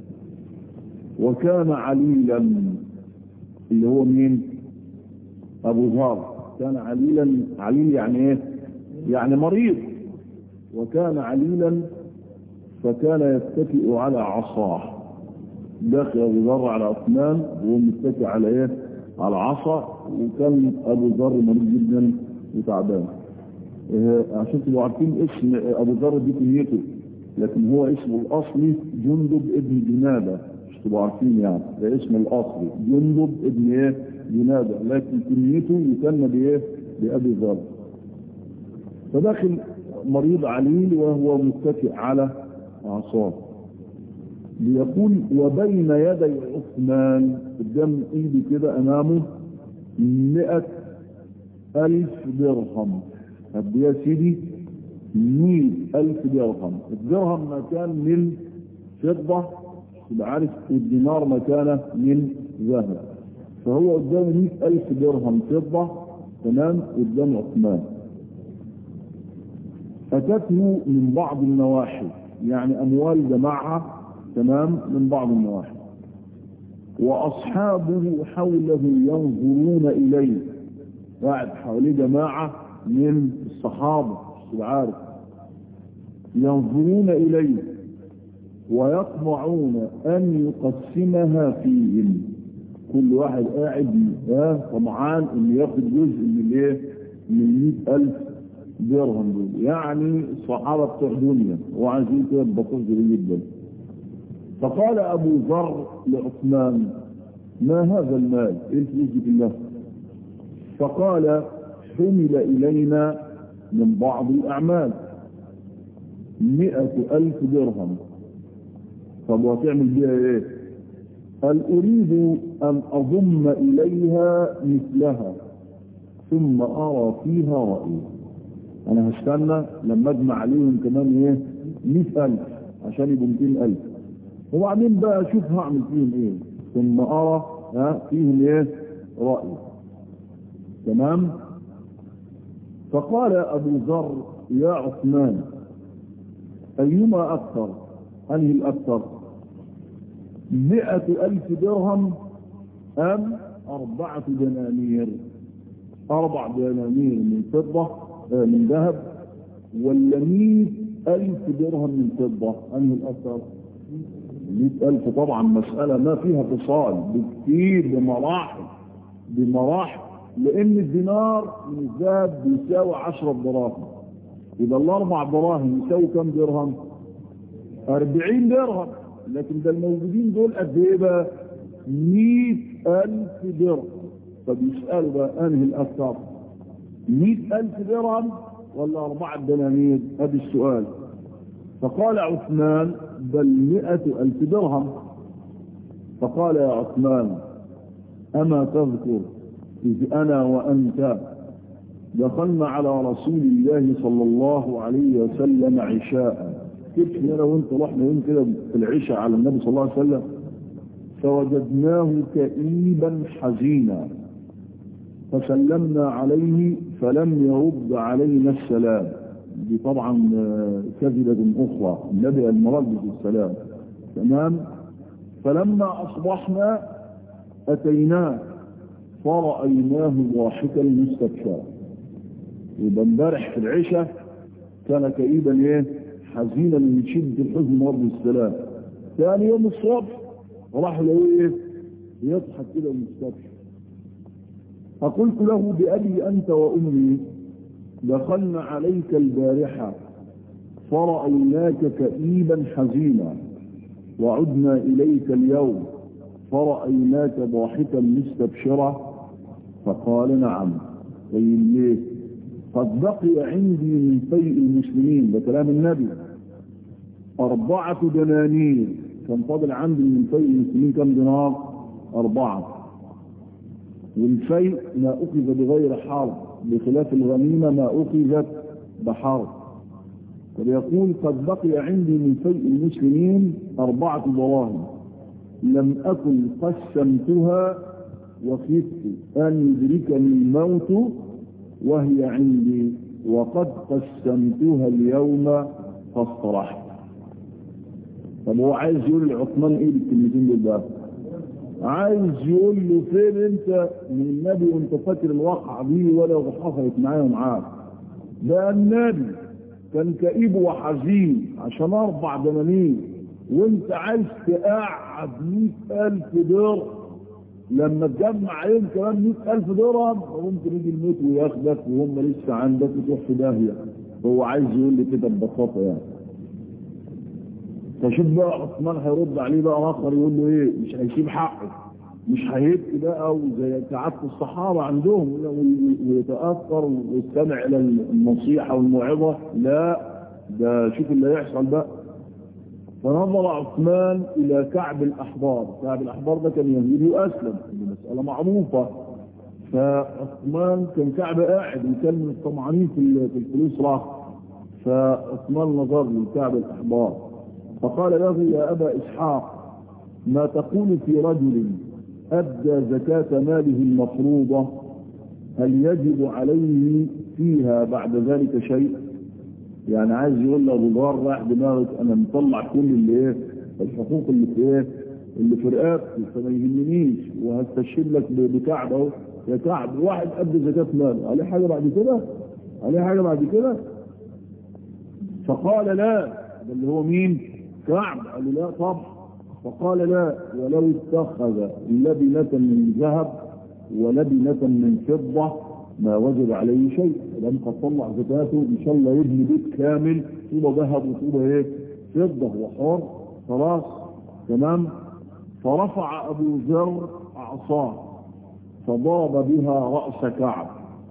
وكان عليلا اللي هو مين أبو ذر كان عليلا عليل يعني ايه يعني مريض وكان عليلا فكان يتكئ على عصاه داخل ابو ذر على عثمان وهو متكئ على ايه على عصا وكان ابو ذر مريض جدا وتعبان إيه عشان تبقوا عارفين اسم ابو ذر دي كنيته لكن هو اسمه الاصلي جندب ابن جنابه مش تبقوا عارفين يعني ده اسمه الاصلي جندب ابن ايه جنابه لكن كنيته يسمى بايه بابي ذر فداخل مريض عليل وهو متكئ على عصاه بيقول وبين يدي عثمان قدام ايدي كده امامه مئة الف درهم طب يا سيدي مئة الف درهم الدرهم مكان من فضة تبقى عارف الدينار مكانه من ذهب فهو قدام مئة الف درهم فضة تمام قدام عثمان أتته من بعض النواحي يعني أموال جماعة تمام من بعض النواحي وأصحابه حوله ينظرون إليه قاعد حواليه جماعة من الصحابة مش عارف ينظرون إليه ويطمعون أن يقسمها فيهم كل واحد قاعد اه طمعان ان ياخد جزء من الايه من 100000 درهم دول يعني الصحابه بتوع دنيا وعايزين كده ببطوش جدا فقال ابو ذر لعثمان ما هذا المال ايه الفلوس دي كلها فقال حمل الينا من بعض الاعمال مئة ألف درهم طب وهتعمل بيها ايه قال أريد أن أضم إليها مثلها ثم أرى فيها رأيي أنا هستنى لما أجمع عليهم كمان إيه مئة ألف عشان يبقوا مئتين ألف وبعدين بقى أشوف هعمل فيهم إيه ثم أرى ها فيهم إيه رأيي تمام فقال أبو ذر يا عثمان أيما أكثر أنهي الأكثر مئة ألف درهم أم أربعة دنانير أربع دنانير من فضة من ذهب ولا مئة ألف درهم من فضة أنهي الأكثر مئة ألف طبعا مسألة ما فيها فصال بكثير بمراحل بمراحل لأن الدينار من الذهب بيساوي عشرة دراهم إذا الأربع دراهم يساوي كم درهم؟ أربعين درهم لكن ده الموجودين دول قد ايه بقى 100000 درهم فبيسألوا بقى انهي الاكثر 100000 درهم ولا أربعة دنانير هذا السؤال فقال عثمان بل مئة ألف درهم فقال يا عثمان أما تذكر إذ أنا وأنت دخلنا على رسول الله صلى الله عليه وسلم عشاء كيف انا وانت رحنا يوم كده في العشاء على النبي صلى الله عليه وسلم فوجدناه كئيبا حزينا فسلمنا عليه فلم يرد علينا السلام دي طبعا كذبة أخرى النبي المرد السلام تمام فلما أصبحنا أتيناه فرأيناه ضاحكا مستبشرا يبقى امبارح في العشاء كان كئيبا ايه حزينا من شدة الحزن مرض السلام ثاني يوم الصبح راح له ايه يضحك كده مستبشر فقلت له بأبي أنت وأمي دخلنا عليك البارحة فرأيناك كئيبا حزينا وعدنا إليك اليوم فرأيناك ضاحكا مستبشرا فقال نعم طيب ليه قد بقي عندي من فيء المسلمين ده كلام النبي أربعة دنانير كان فاضل عندي من فيء المسلمين كم دينار أربعة والفيء ما أخذ بغير حرب بخلاف الغنيمة ما أخذت بحرب فيقول قد بقي عندي من فيء المسلمين أربعة دراهم لم أكن قسمتها وخفت أن يدركني الموت وهي عندي وقد قسمتها اليوم فاصطرحت طب هو عايز يقول لعثمان ايه بالكلمتين دول بقى عايز يقول له فين انت من النبي وانت فاكر الواقعة دي ولا حصلت معايا ومعاك ده النبي كان كئيب وحزين عشان اربع دنانير وانت عايز تقعد مئة الف درهم لما تجمع عليهم كمان مئة ألف درهم ممكن يجي الموت وياخدك وهم لسه عندك وتروح في داهية هو عايز يقول لي كده ببساطة يعني فشوف بقى عثمان هيرد عليه بقى آخر يقول له إيه مش هيسيب حقه مش هيبكي بقى وزي كعادة الصحابة عندهم ويتأثر ويستمع إلى النصيحة والموعظة لا ده شوف اللي هيحصل بقى فنظر عثمان إلى كعب الأحبار كعب الأحبار ده كان يهودي وأسلم دي مسألة معروفة فعثمان كان كعب قاعد وكان من الطمعانين في الفلوس راح فعثمان نظر لكعب الأحبار فقال له يا أبا إسحاق ما تقول في رجل أدى زكاة ماله المفروضة هل يجب عليه فيها بعد ذلك شيء يعني عايز يقول له ابو جار رايح دماغك انا مطلع كل اللي ايه الحقوق اللي في ايه اللي في رقبتي فما يهمنيش وهستشهد لك بكعب اهو يا كعب واحد قد زكاه مال عليه حاجه بعد كده عليه حاجه بعد كده فقال لا ده اللي هو مين كعب قال له لا طبعا فقال لا ولو اتخذ لبنة من ذهب ولبنة من فضة ما وجب عليه شيء لم قد طلع زكاته ان شاء الله يبني بيت كامل طوبة ذهب وطوبة ايه فضة وحار خلاص تمام فرفع ابو ذر عصاه فضرب بها رأس كعب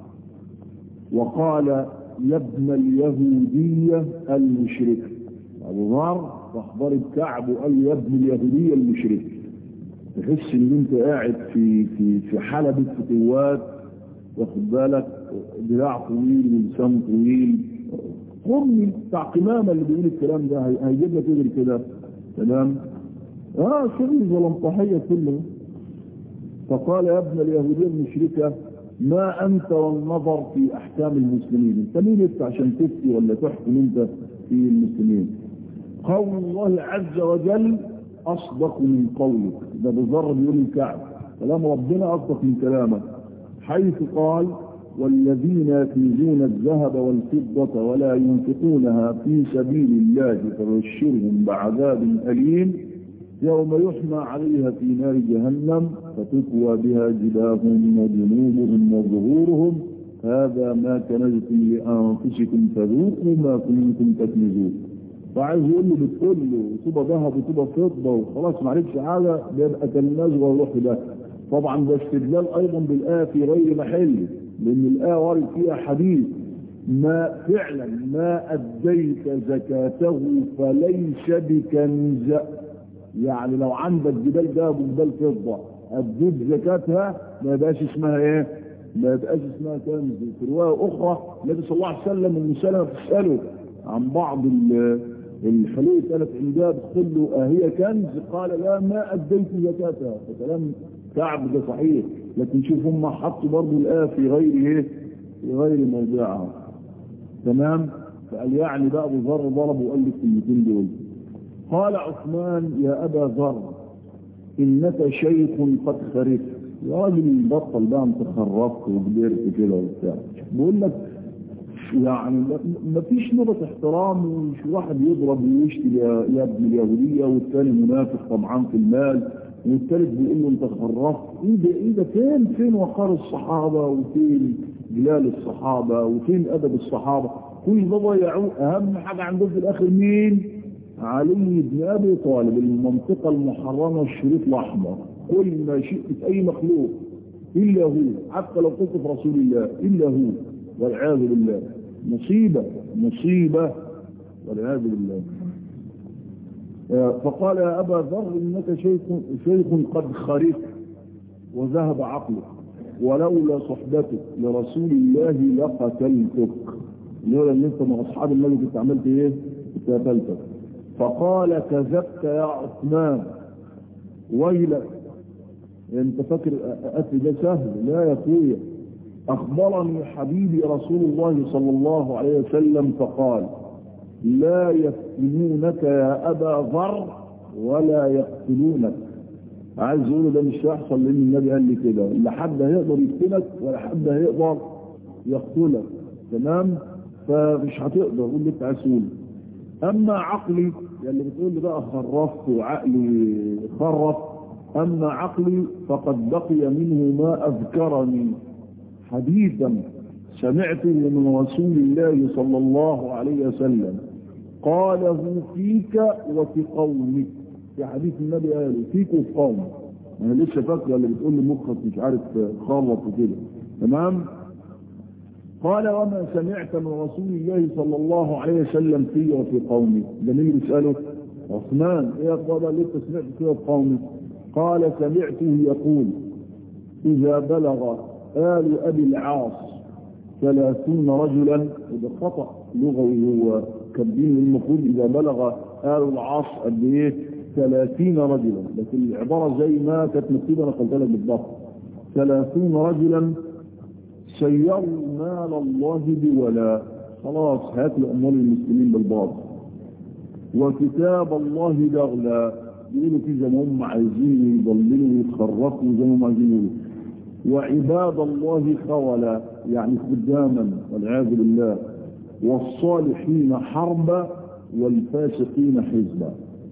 وقال يا ابن اليهودية المشرك ابو ذر راح ضرب كعب وقال له يا ابن اليهودية المشرك تحس ان انت قاعد في في في حلبة فتوات واخد بالك دراع طويل ولسان طويل قرني بتاع قمامة اللي بيقول الكلام ده هيجيب لك غير كده تمام اه شغل ظلمطحية كله فقال يا ابن اليهودية المشركة ما انت والنظر في احكام المسلمين انت مين انت عشان تفتي ولا تحكم انت في المسلمين قول الله عز وجل اصدق من قولك ده بذر بيقول الكعب كلام ربنا اصدق من كلامه حيث قال والذين يكنزون الذهب والفضة ولا ينفقونها في سبيل الله فبشرهم بعذاب أليم يوم يحمى عليها في نار جهنم فتكوى بها جباههم وجنوبهم وظهورهم هذا ما كنزتم لأنفسكم فذوقوا ما كنتم تكنزون فعايز يقول له بتقول له طوبة ذهب وطوبة فضة وخلاص ما عليكش حاجة بيبقى كناز ويروح ده طبعا ده استدلال ايضا بالآية في غير محله لان الآية وارد فيها حديث ما فعلا ما أديت زكاته فليس بكنز يعني لو عندك جبال ذهب وجبال فضة أديت زكاتها ما يبقاش اسمها ايه ما يبقاش اسمها كنز في رواية أخرى النبي صلى الله عليه وسلم المسلمة تسأله عن بعض الحلول قالت عندها بتقول له أهي كنز قال لا ما أديت زكاتها فكلام كعب ده صحيح لكن شوف هم حطوا برضه الآية في غير ايه في غير موضعها تمام فقال يعني بقى ابو ذر ضرب وقال لي الكلمتين دول قال عثمان يا ابا ذر انك شيخ قد خرفت يا راجل بطل بقى انت خرفت وكبرت كده وبتاع بقول لك يعني ما فيش نقطة احترام ومش واحد يضرب ويشتي يا ابن اليهودية والثاني منافق طمعان في المال والثالث بيقول له انت خرفت ايه ده ايه ده فين فين وقار الصحابة وفين جلال الصحابة وفين ادب الصحابة كل ده ضيعوه اهم حاجة عندهم في الاخر مين علي بن ابي طالب المنطقة المحرمة الشريط الاحمر كل ما شئت اي مخلوق الا هو حتى لو قلت في رسول الله الا هو والعياذ بالله مصيبة مصيبة والعياذ بالله فقال يا أبا ذر إنك شيخ, شيخ قد خرفت وذهب عقلك ولولا صحبتك لرسول الله لقتلتك لولا ان انت مع اصحاب النبي كنت عملت ايه؟ كنت قتلتك فقال كذبت يا عثمان ويلك انت فاكر قتل ده سهل لا يا اخويا اخبرني حبيبي رسول الله صلى الله عليه وسلم فقال لا يفتنونك يا أبا ذر ولا يقتلونك عايز يقول ده مش هيحصل لان النبي قال لي كده لا حد هيقدر يقتلك ولا حد هيقدر يقتلك تمام فمش هتقدر قول لي انت عايز تقول اما عقلي اللي بتقول لي بقى خرفت وعقلي خرف اما عقلي فقد بقي منه ما اذكرني حديثا سمعته من رسول الله صلى الله عليه وسلم قاله فيك وفي قومك في حديث النبي قال فيك وفي قومك انا لسه فاكره اللي بتقول لي مخك مش عارف خرط وكده تمام قال وما سمعت من رسول الله صلى الله عليه وسلم في وفي قومي ده مين بيساله عثمان ايه قال اللي انت سمعت فيه وفي قومي قال سمعته يقول اذا بلغ آل ابي العاص ثلاثون رجلا وده خطأ لغوي هو كبين المفروض إذا بلغ آل العاص قد إيه ثلاثين رجلا لكن العبارة زي ما كانت مكتوبة أنا قلت لك بالضبط ثلاثون رجلا سيروا مال الله بولاء خلاص هياكلوا أموال المسلمين بالباطل وكتاب الله دغلا يقولوا في زي ما هم عايزين يضللوا ويتخرفوا زي ما هم عايزين يقولوا وعباد الله خولا يعني خداما والعياذ بالله والصالحين حربا والفاسقين حزبا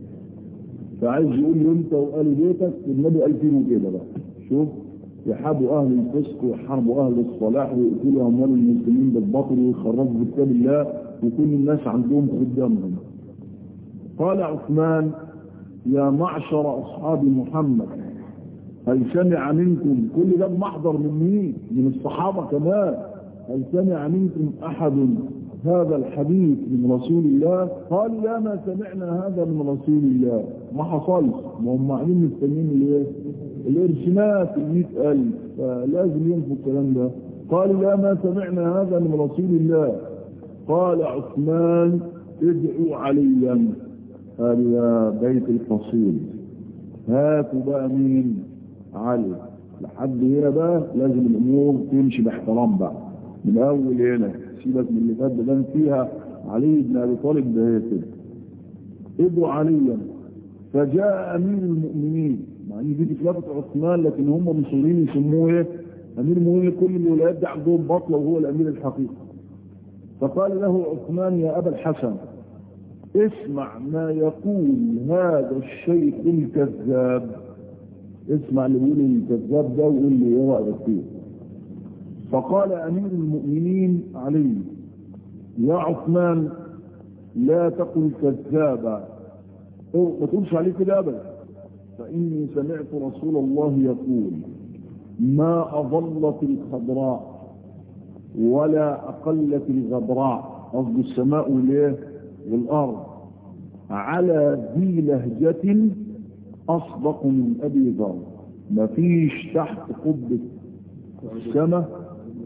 فعايز يقول له انت وآل بيتك النبي قال فيهم كده بقى شوف يحابوا اهل الفسق ويحاربوا اهل الصلاح ويقتلوا اموال المسلمين بالباطل ويخرجوا كتاب الله وكل الناس عندهم خدامهم قال عثمان يا معشر اصحاب محمد هل سمع منكم كل ده بمحضر من مين من الصحابة كمان هل سمع منكم احد هذا الحديث من رسول الله قال لا ما سمعنا هذا من رسول الله ما حصلش ما هم قاعدين مستنيين الايه الارشمات المئة ألف فلازم ينفوا الكلام ده قال لا ما سمعنا هذا من رسول الله قال عثمان ادعوا عليا هذا بيت الفصيل هاتوا بقى مين علي لحد هنا بقى لازم الامور تمشي باحترام بقى من اول هنا سيبك من اللي فات ده فيها علي بن ابي طالب ده هي كده ادعوا عليا فجاء امير المؤمنين مع ان دي خلافه عثمان لكن هم مصرين يسموه ايه امير المؤمنين كل الولايات دي عندهم بطله وهو الامير الحقيقي فقال له عثمان يا ابا الحسن اسمع ما يقول هذا الشيخ الكذاب اسمع اللي بيقول الكذاب ده وقول لي ايه رايك فيه فقال امير المؤمنين علي يا عثمان لا تقل كذابا ما تقولش عليه كده ابدا فاني سمعت رسول الله يقول ما اظلت الخضراء ولا اقلت الغبراء قصد السماء والايه والارض على ذي لهجة اصدق من ابي ذر مفيش تحت قبة السماء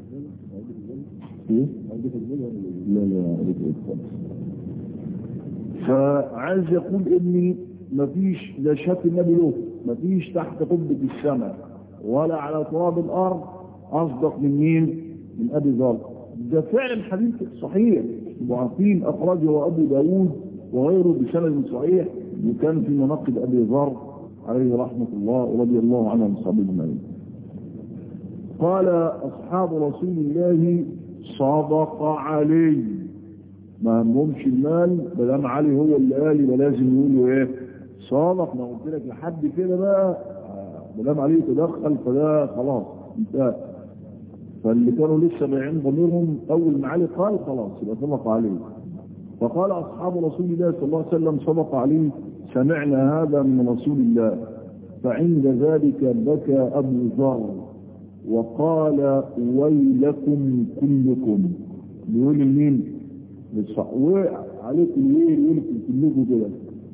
ايه لا لا فعايز يقول اني مفيش لا شاف النبي له مفيش تحت قبة السماء ولا على تراب الارض اصدق من مين من ابي ذر ده فعلا حديث صحيح وعارفين اخرجه ابو داود وغيره بسند صحيح وكان في مناقب ابي ذر عليه رحمه الله ورضي الله عنه وصحبه اجمعين قال اصحاب رسول الله صدق علي ما همهمش المال بدام علي هو اللي قال يبقى لازم يقولوا ايه صادق ما قلت لك لحد كده بقى بدام عليه يتدخل فده خلاص انتهى فاللي كانوا لسه بايعين ضميرهم اول ما علي قال خلاص يبقى صدق عليه فقال اصحاب رسول الله صلى الله عليه وسلم صدق عليه سمعنا هذا من رسول الله فعند ذلك بكى ابو ذر وقال ويلكم كلكم بيقول لمين وقع عليكم الويل ويلكم كلكم كده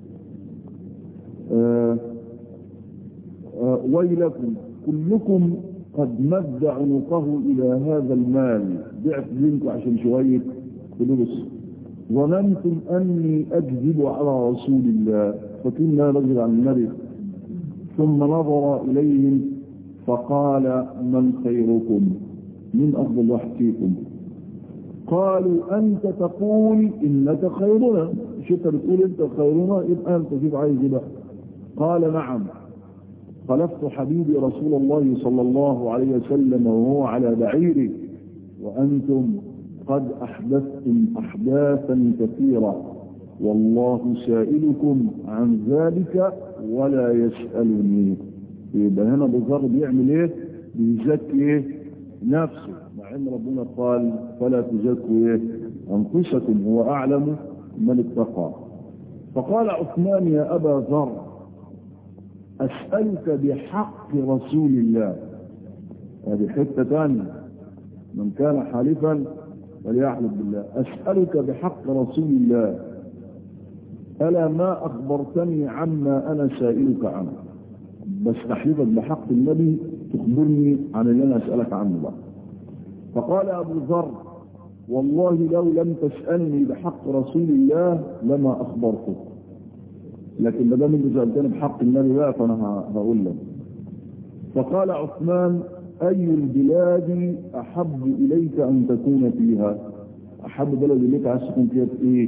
آه آه ويلكم كلكم قد مد عنقه الى هذا المال ضعف منكم عشان شويه فلوس ظننتم اني اكذب على رسول الله فكنا نرجل عن النبي ثم نظر اليهم فقال من خيركم من افضل واحد فيكم قالوا انت تقول انك خيرنا مش انت بتقول انت خيرنا يبقى انت شوف عايز بقى قال نعم خلفت حبيبي رسول الله صلى الله عليه وسلم وهو على بعيره وانتم قد احدثتم احداثا كثيره والله سائلكم عن ذلك ولا يسالني يبقى هنا بزار بيعمل ايه بيزكي ايه نفسه مع ان ربنا قال فلا تزكوا ايه انفسكم هو اعلم من اتقى فقال عثمان يا ابا ذر اسالك بحق رسول الله هذه حته ثانيه من كان حالفا فليحلف بالله اسالك بحق رسول الله الا ما اخبرتني عما انا سائلك عنه بس تحليفك بحق النبي تخبرني عن اللي انا اسالك عنه بقى فقال ابو ذر والله لو لم تسالني بحق رسول الله لما اخبرتك لكن ما دام انت سالتني بحق النبي بقى فانا هقول لك فقال عثمان اي البلاد احب اليك ان تكون فيها احب بلد اليك عايز تكون فيها في ايه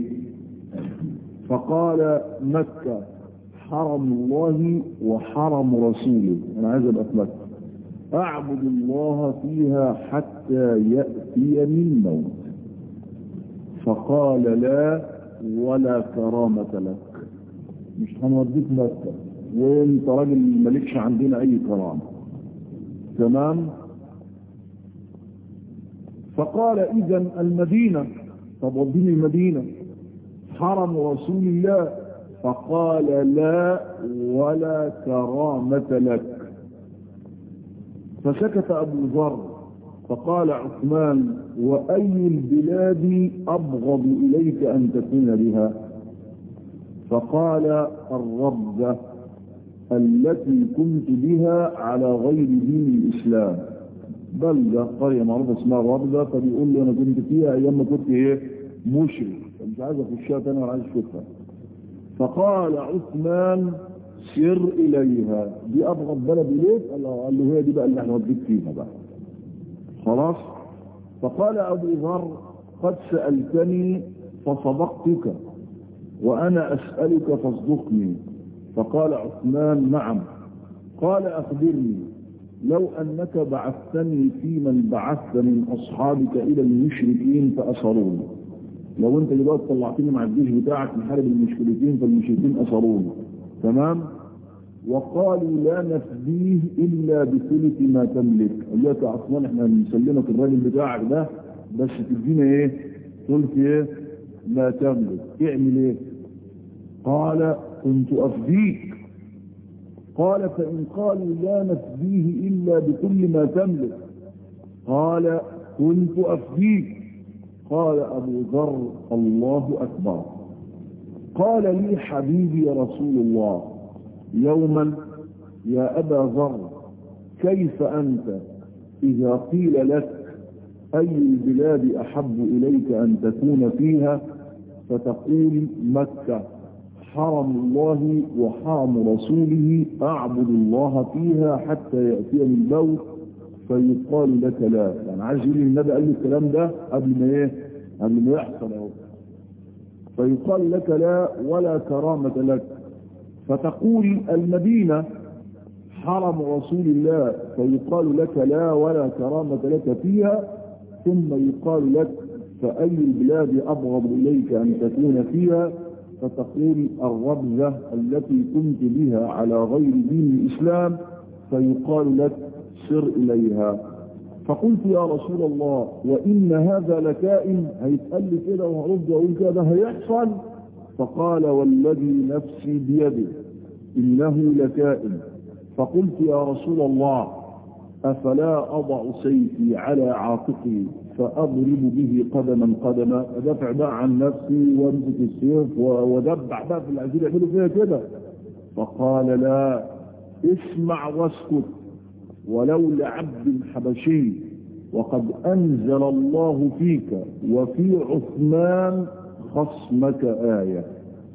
فقال مكه حرم الله وحرم رسوله انا عايز ابقى في مكه اعبد الله فيها حتى ياتيني الموت فقال لا ولا كرامه لك مش هنوديك مكة وانت راجل مالكش عندنا اي كرامة تمام فقال اذا المدينة طب وديني المدينة حرم رسول الله فقال لا ولا كرامة لك فسكت ابو ذر فقال عثمان واي البلاد ابغض اليك ان تكون بها فقال الربذة التي كنت بها على غير دين الإسلام بلدة قرية معروفة اسمها الربذة فبيقول لي أنا كنت فيها أيام ما كنت إيه مشرك مش عايز أخشها تاني ولا عايز أشوفها فقال عثمان سر إليها دي أبغض بلد إليك قال له قال له هي دي بقى اللي هنوديك فيها بقى خلاص فقال أبو ذر قد سألتني فصدقتك وأنا أسألك فاصدقني فقال عثمان نعم قال أخبرني لو أنك بعثتني في من بعثت من أصحابك إلى المشركين فأسروني لو أنت دلوقتي طلعتني مع الجيش بتاعك نحارب المشركين فالمشركين أسروني تمام وقالوا لا نفديه إلا بثلث ما تملك قال يا عثمان احنا هنسلمك الراجل بتاعك ده بس تدينا ايه ثلث ايه ما تملك اعمل ايه قال كنت أفديك قال فإن قالوا لا نفديه إلا بكل ما تملك قال كنت أفديك قال أبو ذر الله أكبر قال لي حبيبي رسول الله يوما يا أبا ذر كيف أنت إذا قيل لك أي البلاد أحب إليك أن تكون فيها فتقول مكة حرم الله وحرم رسوله أعبد الله فيها حتى يأتيني الموت فيقال لك لا يعني عايز يقول النبي قال لي الكلام ده قبل ما ايه قبل ما يحصل اهو فيقال لك لا ولا كرامة لك فتقول المدينة حرم رسول الله فيقال لك لا ولا كرامة لك فيها ثم يقال لك فأي البلاد أبغض إليك أن تكون فيها فتقول الربزة التي كنت بها على غير دين الإسلام فيقال لك سر إليها فقلت يا رسول الله وإن هذا لكائن هيتقال لي كده وهرد وأقول كده هيحصل فقال والذي نفسي بيده إنه لكائن فقلت يا رسول الله أفلا أضع سيفي على عاتقي فأضرب به قدما قدما أدافع بقى عن نفسي وامسك السيف وادبع بقى في العزيز يعملوا فيها كده فقال لا اسمع واسكت ولو لعبد حبشي وقد أنزل الله فيك وفي عثمان خصمك آية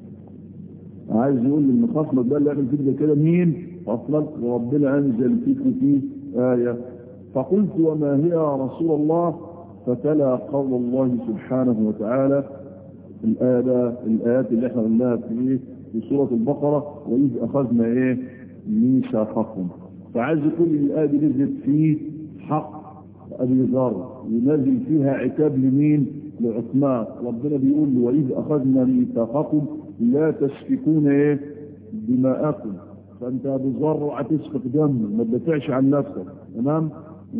عايز يقول لي ان خصمك ده اللي يعمل فيك كده مين اصلا وربنا انزل فيك فيه آية فقلت وما هي يا رسول الله فتلا قول الله سبحانه وتعالى الآية الآيات اللي احنا قلناها في في سورة البقرة وإذ أخذنا إيه ميثاقكم فعايز يقول لي الآية دي نزلت في حق أبي ذر ينزل فيها عتاب لمين لعثمان ربنا بيقول له وإذ أخذنا ميثاقكم لا تسفكون إيه دماءكم فأنت أبو ذر هتسفك دم ما تدافعش عن نفسك تمام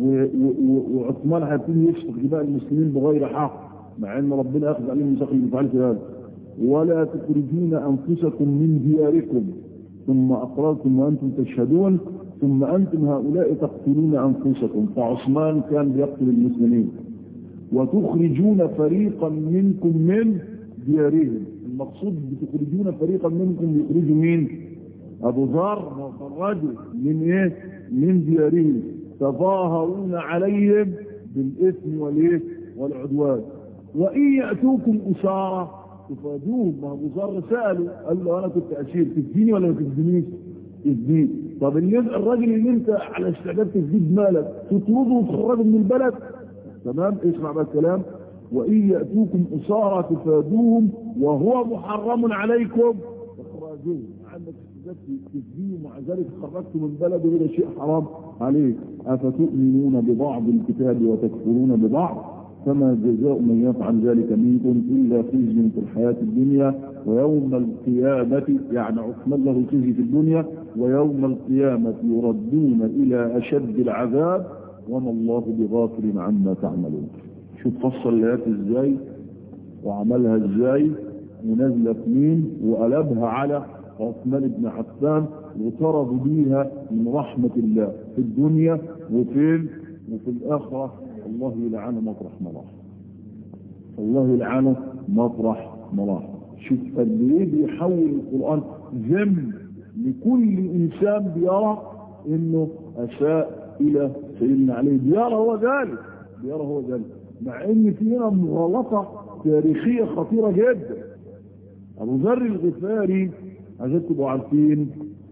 وعثمان هيبتدي يسفك دماء المسلمين بغير حق مع ان ربنا اخذ عليهم ميثاق اللي فعلت هذا ولا تخرجون انفسكم من دياركم ثم اقررتم وانتم تشهدون ثم انتم هؤلاء تقتلون انفسكم فعثمان كان بيقتل المسلمين وتخرجون فريقا منكم من ديارهم المقصود بتخرجون فريقا منكم يخرجوا مين ابو ذر خرجوا من ايه من ديارهم تظاهرون عليهم بالاثم والايه والعدوان وان ياتوكم اسارى تفادوهم ما ابو ذر ساله قال له انا كنت اسير تفديني ولا ما تفدينيش تفديني طب الراجل اللي انت على استعداد تفديد مالك تطرده وتخرجه من البلد تمام اسمع بقى الكلام وان ياتوكم اسارى تفادوهم وهو محرم عليكم اخراجوهم عندك استعداد تفديه ومع ذلك خرجت من بلد وهذا شيء حرام عليك افتؤمنون ببعض الكتاب وتكفرون ببعض فما جزاء من يفعل ذلك منكم إلا خزي في الحياة الدنيا ويوم القيامة يعني عثمان له خزي في الدنيا ويوم القيامة يردون إلى أشد العذاب وما الله بغافل عما تعملون شوف فصل الآيات ازاي وعملها ازاي ونزلت مين وقلبها على عثمان بن عفان وطرد بيها من رحمة الله في الدنيا وفين وفي الآخرة الله يلعنه مطرح مراح الله يلعنه مطرح مراح شوف قد ايه بيحول القرآن ذم لكل إنسان بيرى إنه أساء إلى سيدنا علي بيرى هو ذلك بيرى هو ذلك مع إن فينا مغالطة تاريخية خطيرة جدا أبو ذر الغفاري عشان تبقوا عارفين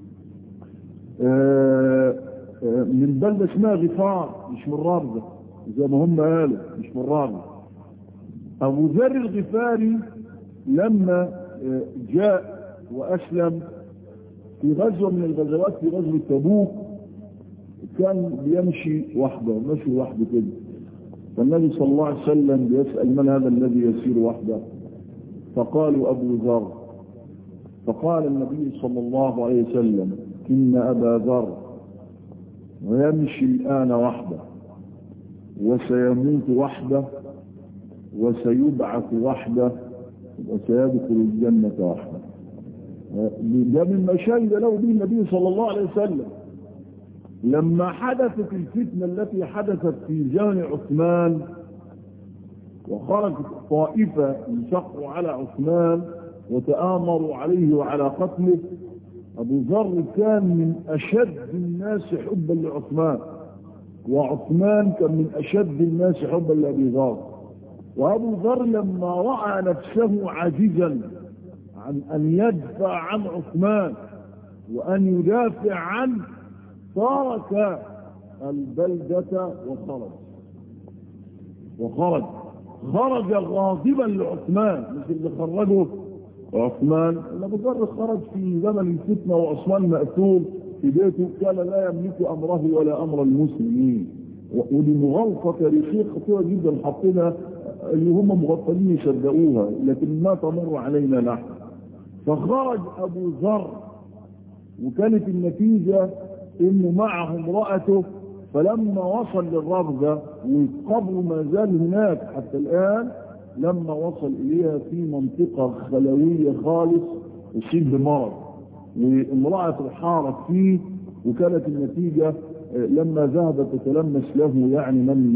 آآ آآ من بلدة اسمها غفار مش من رابزة زي ما هم قالوا مش من رابزة أبو ذر الغفاري لما جاء وأسلم في غزوة من الغزوات في غزوة تبوك كان بيمشي وحده مشي وحده كده فالنبي صلى الله عليه وسلم بيسأل من هذا الذي يسير وحده فقالوا أبو ذر فقال النبي صلى الله عليه وسلم إن أبا ذر ويمشي الآن وحده وسيموت وحده وسيبعث وحده وسيدخل الجنة وحده ده مما شهد له به النبي صلى الله عليه وسلم لما حدثت الفتنة التي حدثت في زمن عثمان وخرجت طائفة انشقوا على عثمان وتآمروا عليه وعلى قتله أبو ذر كان من أشد الناس حبا لعثمان وعثمان كان من أشد الناس حبا لأبي ذر وأبو ذر لما رأى نفسه عاجزا عن أن يدفع عن عثمان وأن يدافع عنه ترك البلدة وخرج وخرج خرج غاضبا لعثمان مش اللي خرجه عثمان ابو ذر خرج في زمن الفتنة وعثمان مأثور في بيته كان لا يملك أمره ولا أمر المسلمين ودي مغالطة تاريخية خطيرة جدا حطينا اللي هم مغفلين يصدقوها لكن ما تمر علينا نحن فخرج أبو ذر وكانت النتيجة انه معه امرأته فلما وصل للربذة والقبر ما زال هناك حتى الآن لما وصل إليها في منطقة خلوية خالص أصيب بمرض وامرأة حارت فيه وكانت النتيجة لما ذهبت تتلمس له يعني من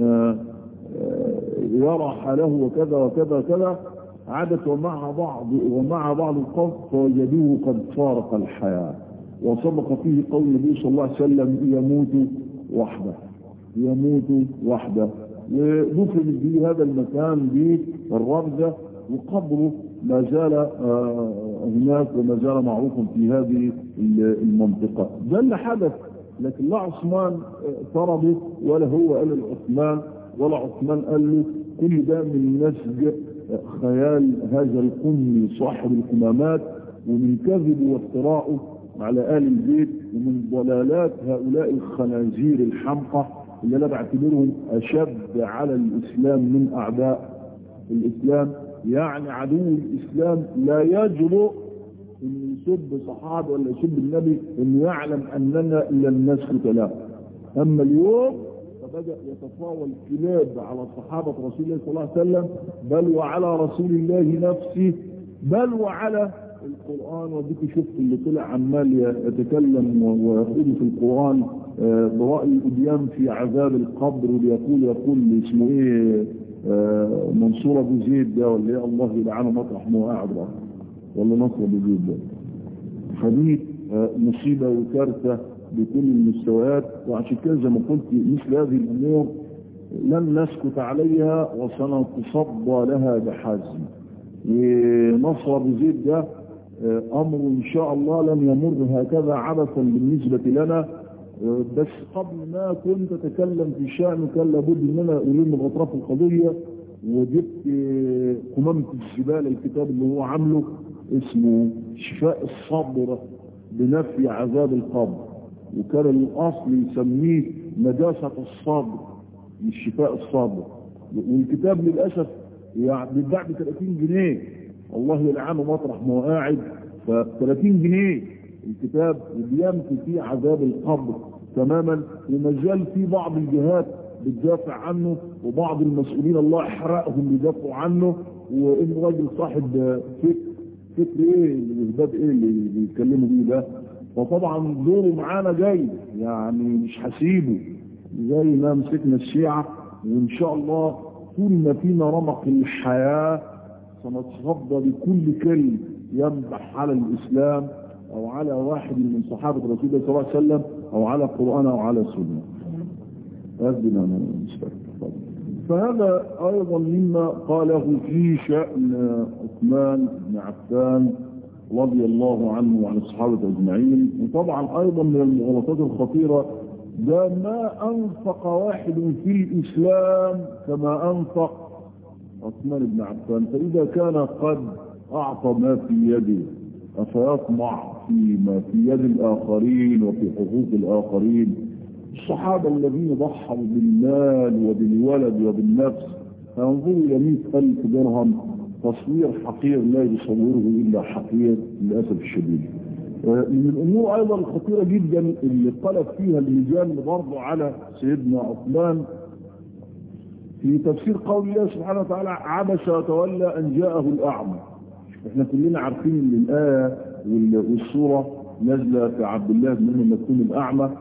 يرى حاله وكذا وكذا وكذا عادت ومع بعض ومع بعض القوم فوجدوه قد فارق الحياه وسبق فيه قول النبي صلى الله عليه وسلم يموت وحده يموت وحده ودفن في هذا المكان بالربزة وقبره ما زال هناك وما زال معروف في هذه المنطقة ده اللي حدث لكن لا عثمان طرده ولا هو قال لعثمان ولا عثمان قال له كل ده من نسج خيال هذا القمي صاحب القمامات ومن كذب وافتراءه على آل البيت ومن ضلالات هؤلاء الخنازير الحمقى اللي انا بعتبرهم أشد على الإسلام من أعداء الإسلام يعني عدو الإسلام لا يجرؤ أن يسب صحابة ولا يسب النبي أنه يعلم أننا لن نسكت له أما اليوم فبدأ يتطاول كلاب على صحابة رسول الله صلى الله عليه وسلم بل وعلى رسول الله نفسه بل وعلى القرآن وديك شفت اللي طلع عمال يتكلم ويقول في القرآن برأي الإديان في عذاب القبر ويقول يقول اسمه ايه منصور ابو زيد ده ولا ايه الله يلعنه مطرح ما قاعد ولا نصر ابو زيد ده حديث مصيبة وكارثة بكل المستويات وعشان كده زي ما قلت مثل هذه الأمور لن نسكت عليها وسنتصدى لها بحزم ونصر ابو زيد ده امر ان شاء الله لن يمر هكذا عبثا بالنسبة لنا بس قبل ما كنت اتكلم في شأنه كان لابد ان انا الم الاطراف القضية وجبت قمامة الجبال الكتاب اللي هو عامله اسمه شفاء الصبر بنفي عذاب القبر وكان الاصل يسميه نجاسة الصبر مش شفاء الصبر والكتاب للأسف يعني بيتباع ب 30 جنيه والله يلعنه مطرح ما هو قاعد ف 30 جنيه الكتاب وبينفي فيه عذاب القبر تماما وما زال في بعض الجهات بتدافع عنه وبعض المسؤولين الله يحرقهم بيدافعوا عنه وان راجل صاحب فكر فكر ايه الهباب ايه اللي بيتكلموا بيه ده فطبعا دوره معانا جاي يعني مش هسيبه زي ما مسكنا الشيعة وان شاء الله طول ما فينا رمق الحياة سنتصدى بكل كلمة يمدح على الاسلام او على واحد من صحابة رسول الله صلى الله عليه وسلم او على القرآن او على السنة أذن أنا مستقبل فهذا أيضا مما قاله في شأن عثمان بن عفان رضي الله عنه وعن الصحابة أجمعين وطبعا أيضا من المغالطات الخطيرة ده ما أنفق واحد في الإسلام كما أنفق عثمان بن عفان فإذا كان قد أعطى ما في يده أفيطمع فيما في يد الآخرين وفي حقوق الآخرين الصحابة الذين ضحوا بالمال وبالولد وبالنفس فانظروا إلى مئة ألف درهم تصوير حقير لا يصوره إلا حقير للأسف الشديد من الأمور أيضا الخطيرة جدا اللي قلب فيها الميزان برضه على سيدنا عثمان في تفسير قول الله سبحانه وتعالى عبس وتولى أن جاءه الأعمى احنا كلنا عارفين ان الآية والسورة نازلة في عبد الله بن أم مكتوم الأعمى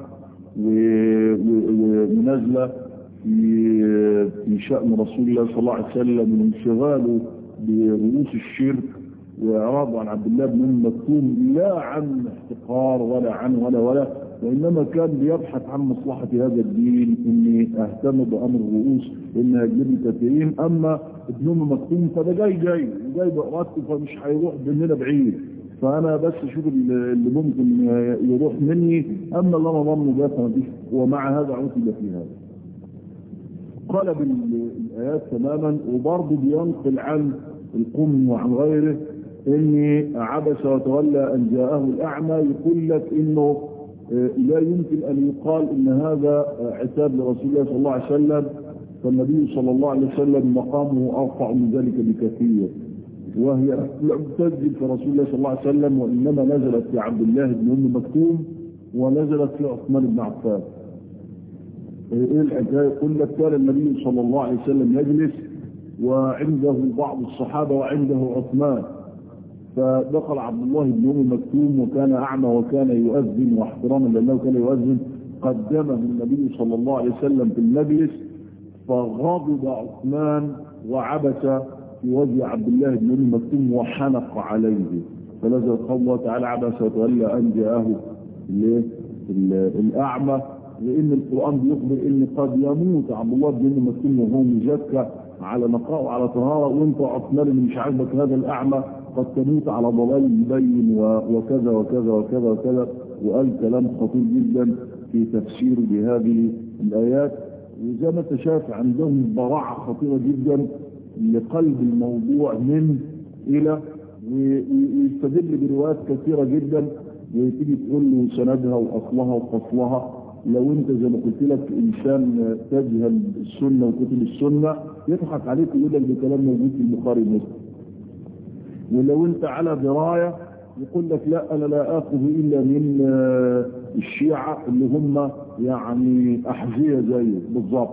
ونازلة في في شأن رسول الله صلى الله عليه وسلم وانشغاله برؤوس الشرك وإعراضه عن عبد الله بن أم مكتوم لا عن احتقار ولا عن ولا ولا وإنما كان بيبحث عن مصلحة هذا الدين إني أهتم بأمر الرؤوس إنها تجيب كثيرين أما ابن أم مكتوم فده جاي جاي وجاي بإرادته فمش هيروح مننا بعيد فانا بس اشوف اللي ممكن يروح مني اما اللي انا ضمنه ده فمفيش ومع هذا عتب في هذا قلب الايات تماما وبرضه بينقل عن القم وعن غيره اني عبس وتولى ان جاءه الاعمى يقول لك انه لا يمكن ان يقال ان هذا عتاب لرسول الله صلى الله عليه وسلم فالنبي صلى الله عليه وسلم مقامه ارفع من ذلك بكثير وهي لم تنزل في رسول الله صلى الله عليه وسلم وإنما نزلت في عبد الله بن أم مكتوم ونزلت في عثمان بن عفان ايه الحكاية يقول لك كان النبي صلى الله عليه وسلم يجلس وعنده بعض الصحابة وعنده عثمان فدخل عبد الله بن أم مكتوم وكان أعمى وكان يؤذن واحتراما لأنه كان يؤذن قدمه النبي صلى الله عليه وسلم في المجلس فغضب عثمان وعبس في وجه عبد الله بن ام مكتوم وحنق عليه فنزل قول الله تعالى عبس وتولى ان جاءه الاعمى لان القران بيخبر ان قد يموت عبد الله بن ام مكتوم وهو مزكى على نقاء وعلى طهاره وانت عثمان اللي مش عاجبك هذا الاعمى قد تموت على ضلال مبين وكذا وكذا وكذا وكذا وقال كلام خطير جدا في تفسير بهذه الايات وزي ما انت شايف عندهم براعه خطيره جدا لقلب الموضوع من إلى ويستدل بروايات كثيرة جدا وتيجي تقول له سندها وأصلها وفصلها لو انت زي ما قلت لك انسان تجهل السنه وكتب السنه يضحك عليك ويقول لك ده كلام موجود في البخاري ومسلم ولو انت على درايه يقول لك لا انا لا اخذ الا من الشيعه اللي هم يعني احذيه زيه بالظبط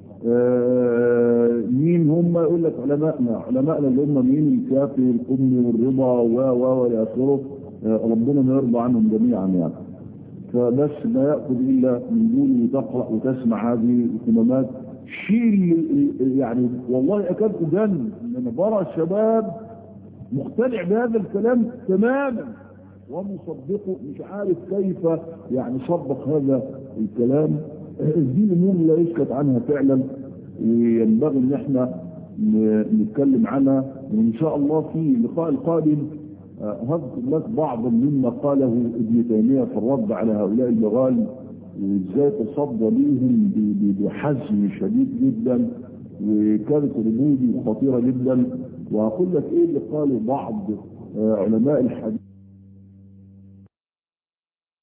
مين هم يقول لك علماءنا علماءنا اللي هم مين الكافي والأم والرضا و و والى اخره ربنا ما يرضى عنهم جميعا يعني فبس ما يأخذ إلا من دون وتقرأ وتسمع هذه الاهتمامات شيء يعني والله أكاد أجن لما برى الشباب مقتنع بهذا الكلام تماما ومصدقه مش عارف كيف يعني صدق هذا الكلام دي امور لا يسكت عنها فعلا وينبغي ان احنا نتكلم عنها وان شاء الله في اللقاء القادم هذكر لك بعضا مما قاله ابن تيميه في الرد على هؤلاء البغال وازاي تصدى ليهم بحزم شديد جدا وكانت ردودي خطيره جدا وهقول لك ايه اللي قاله بعض علماء الحديث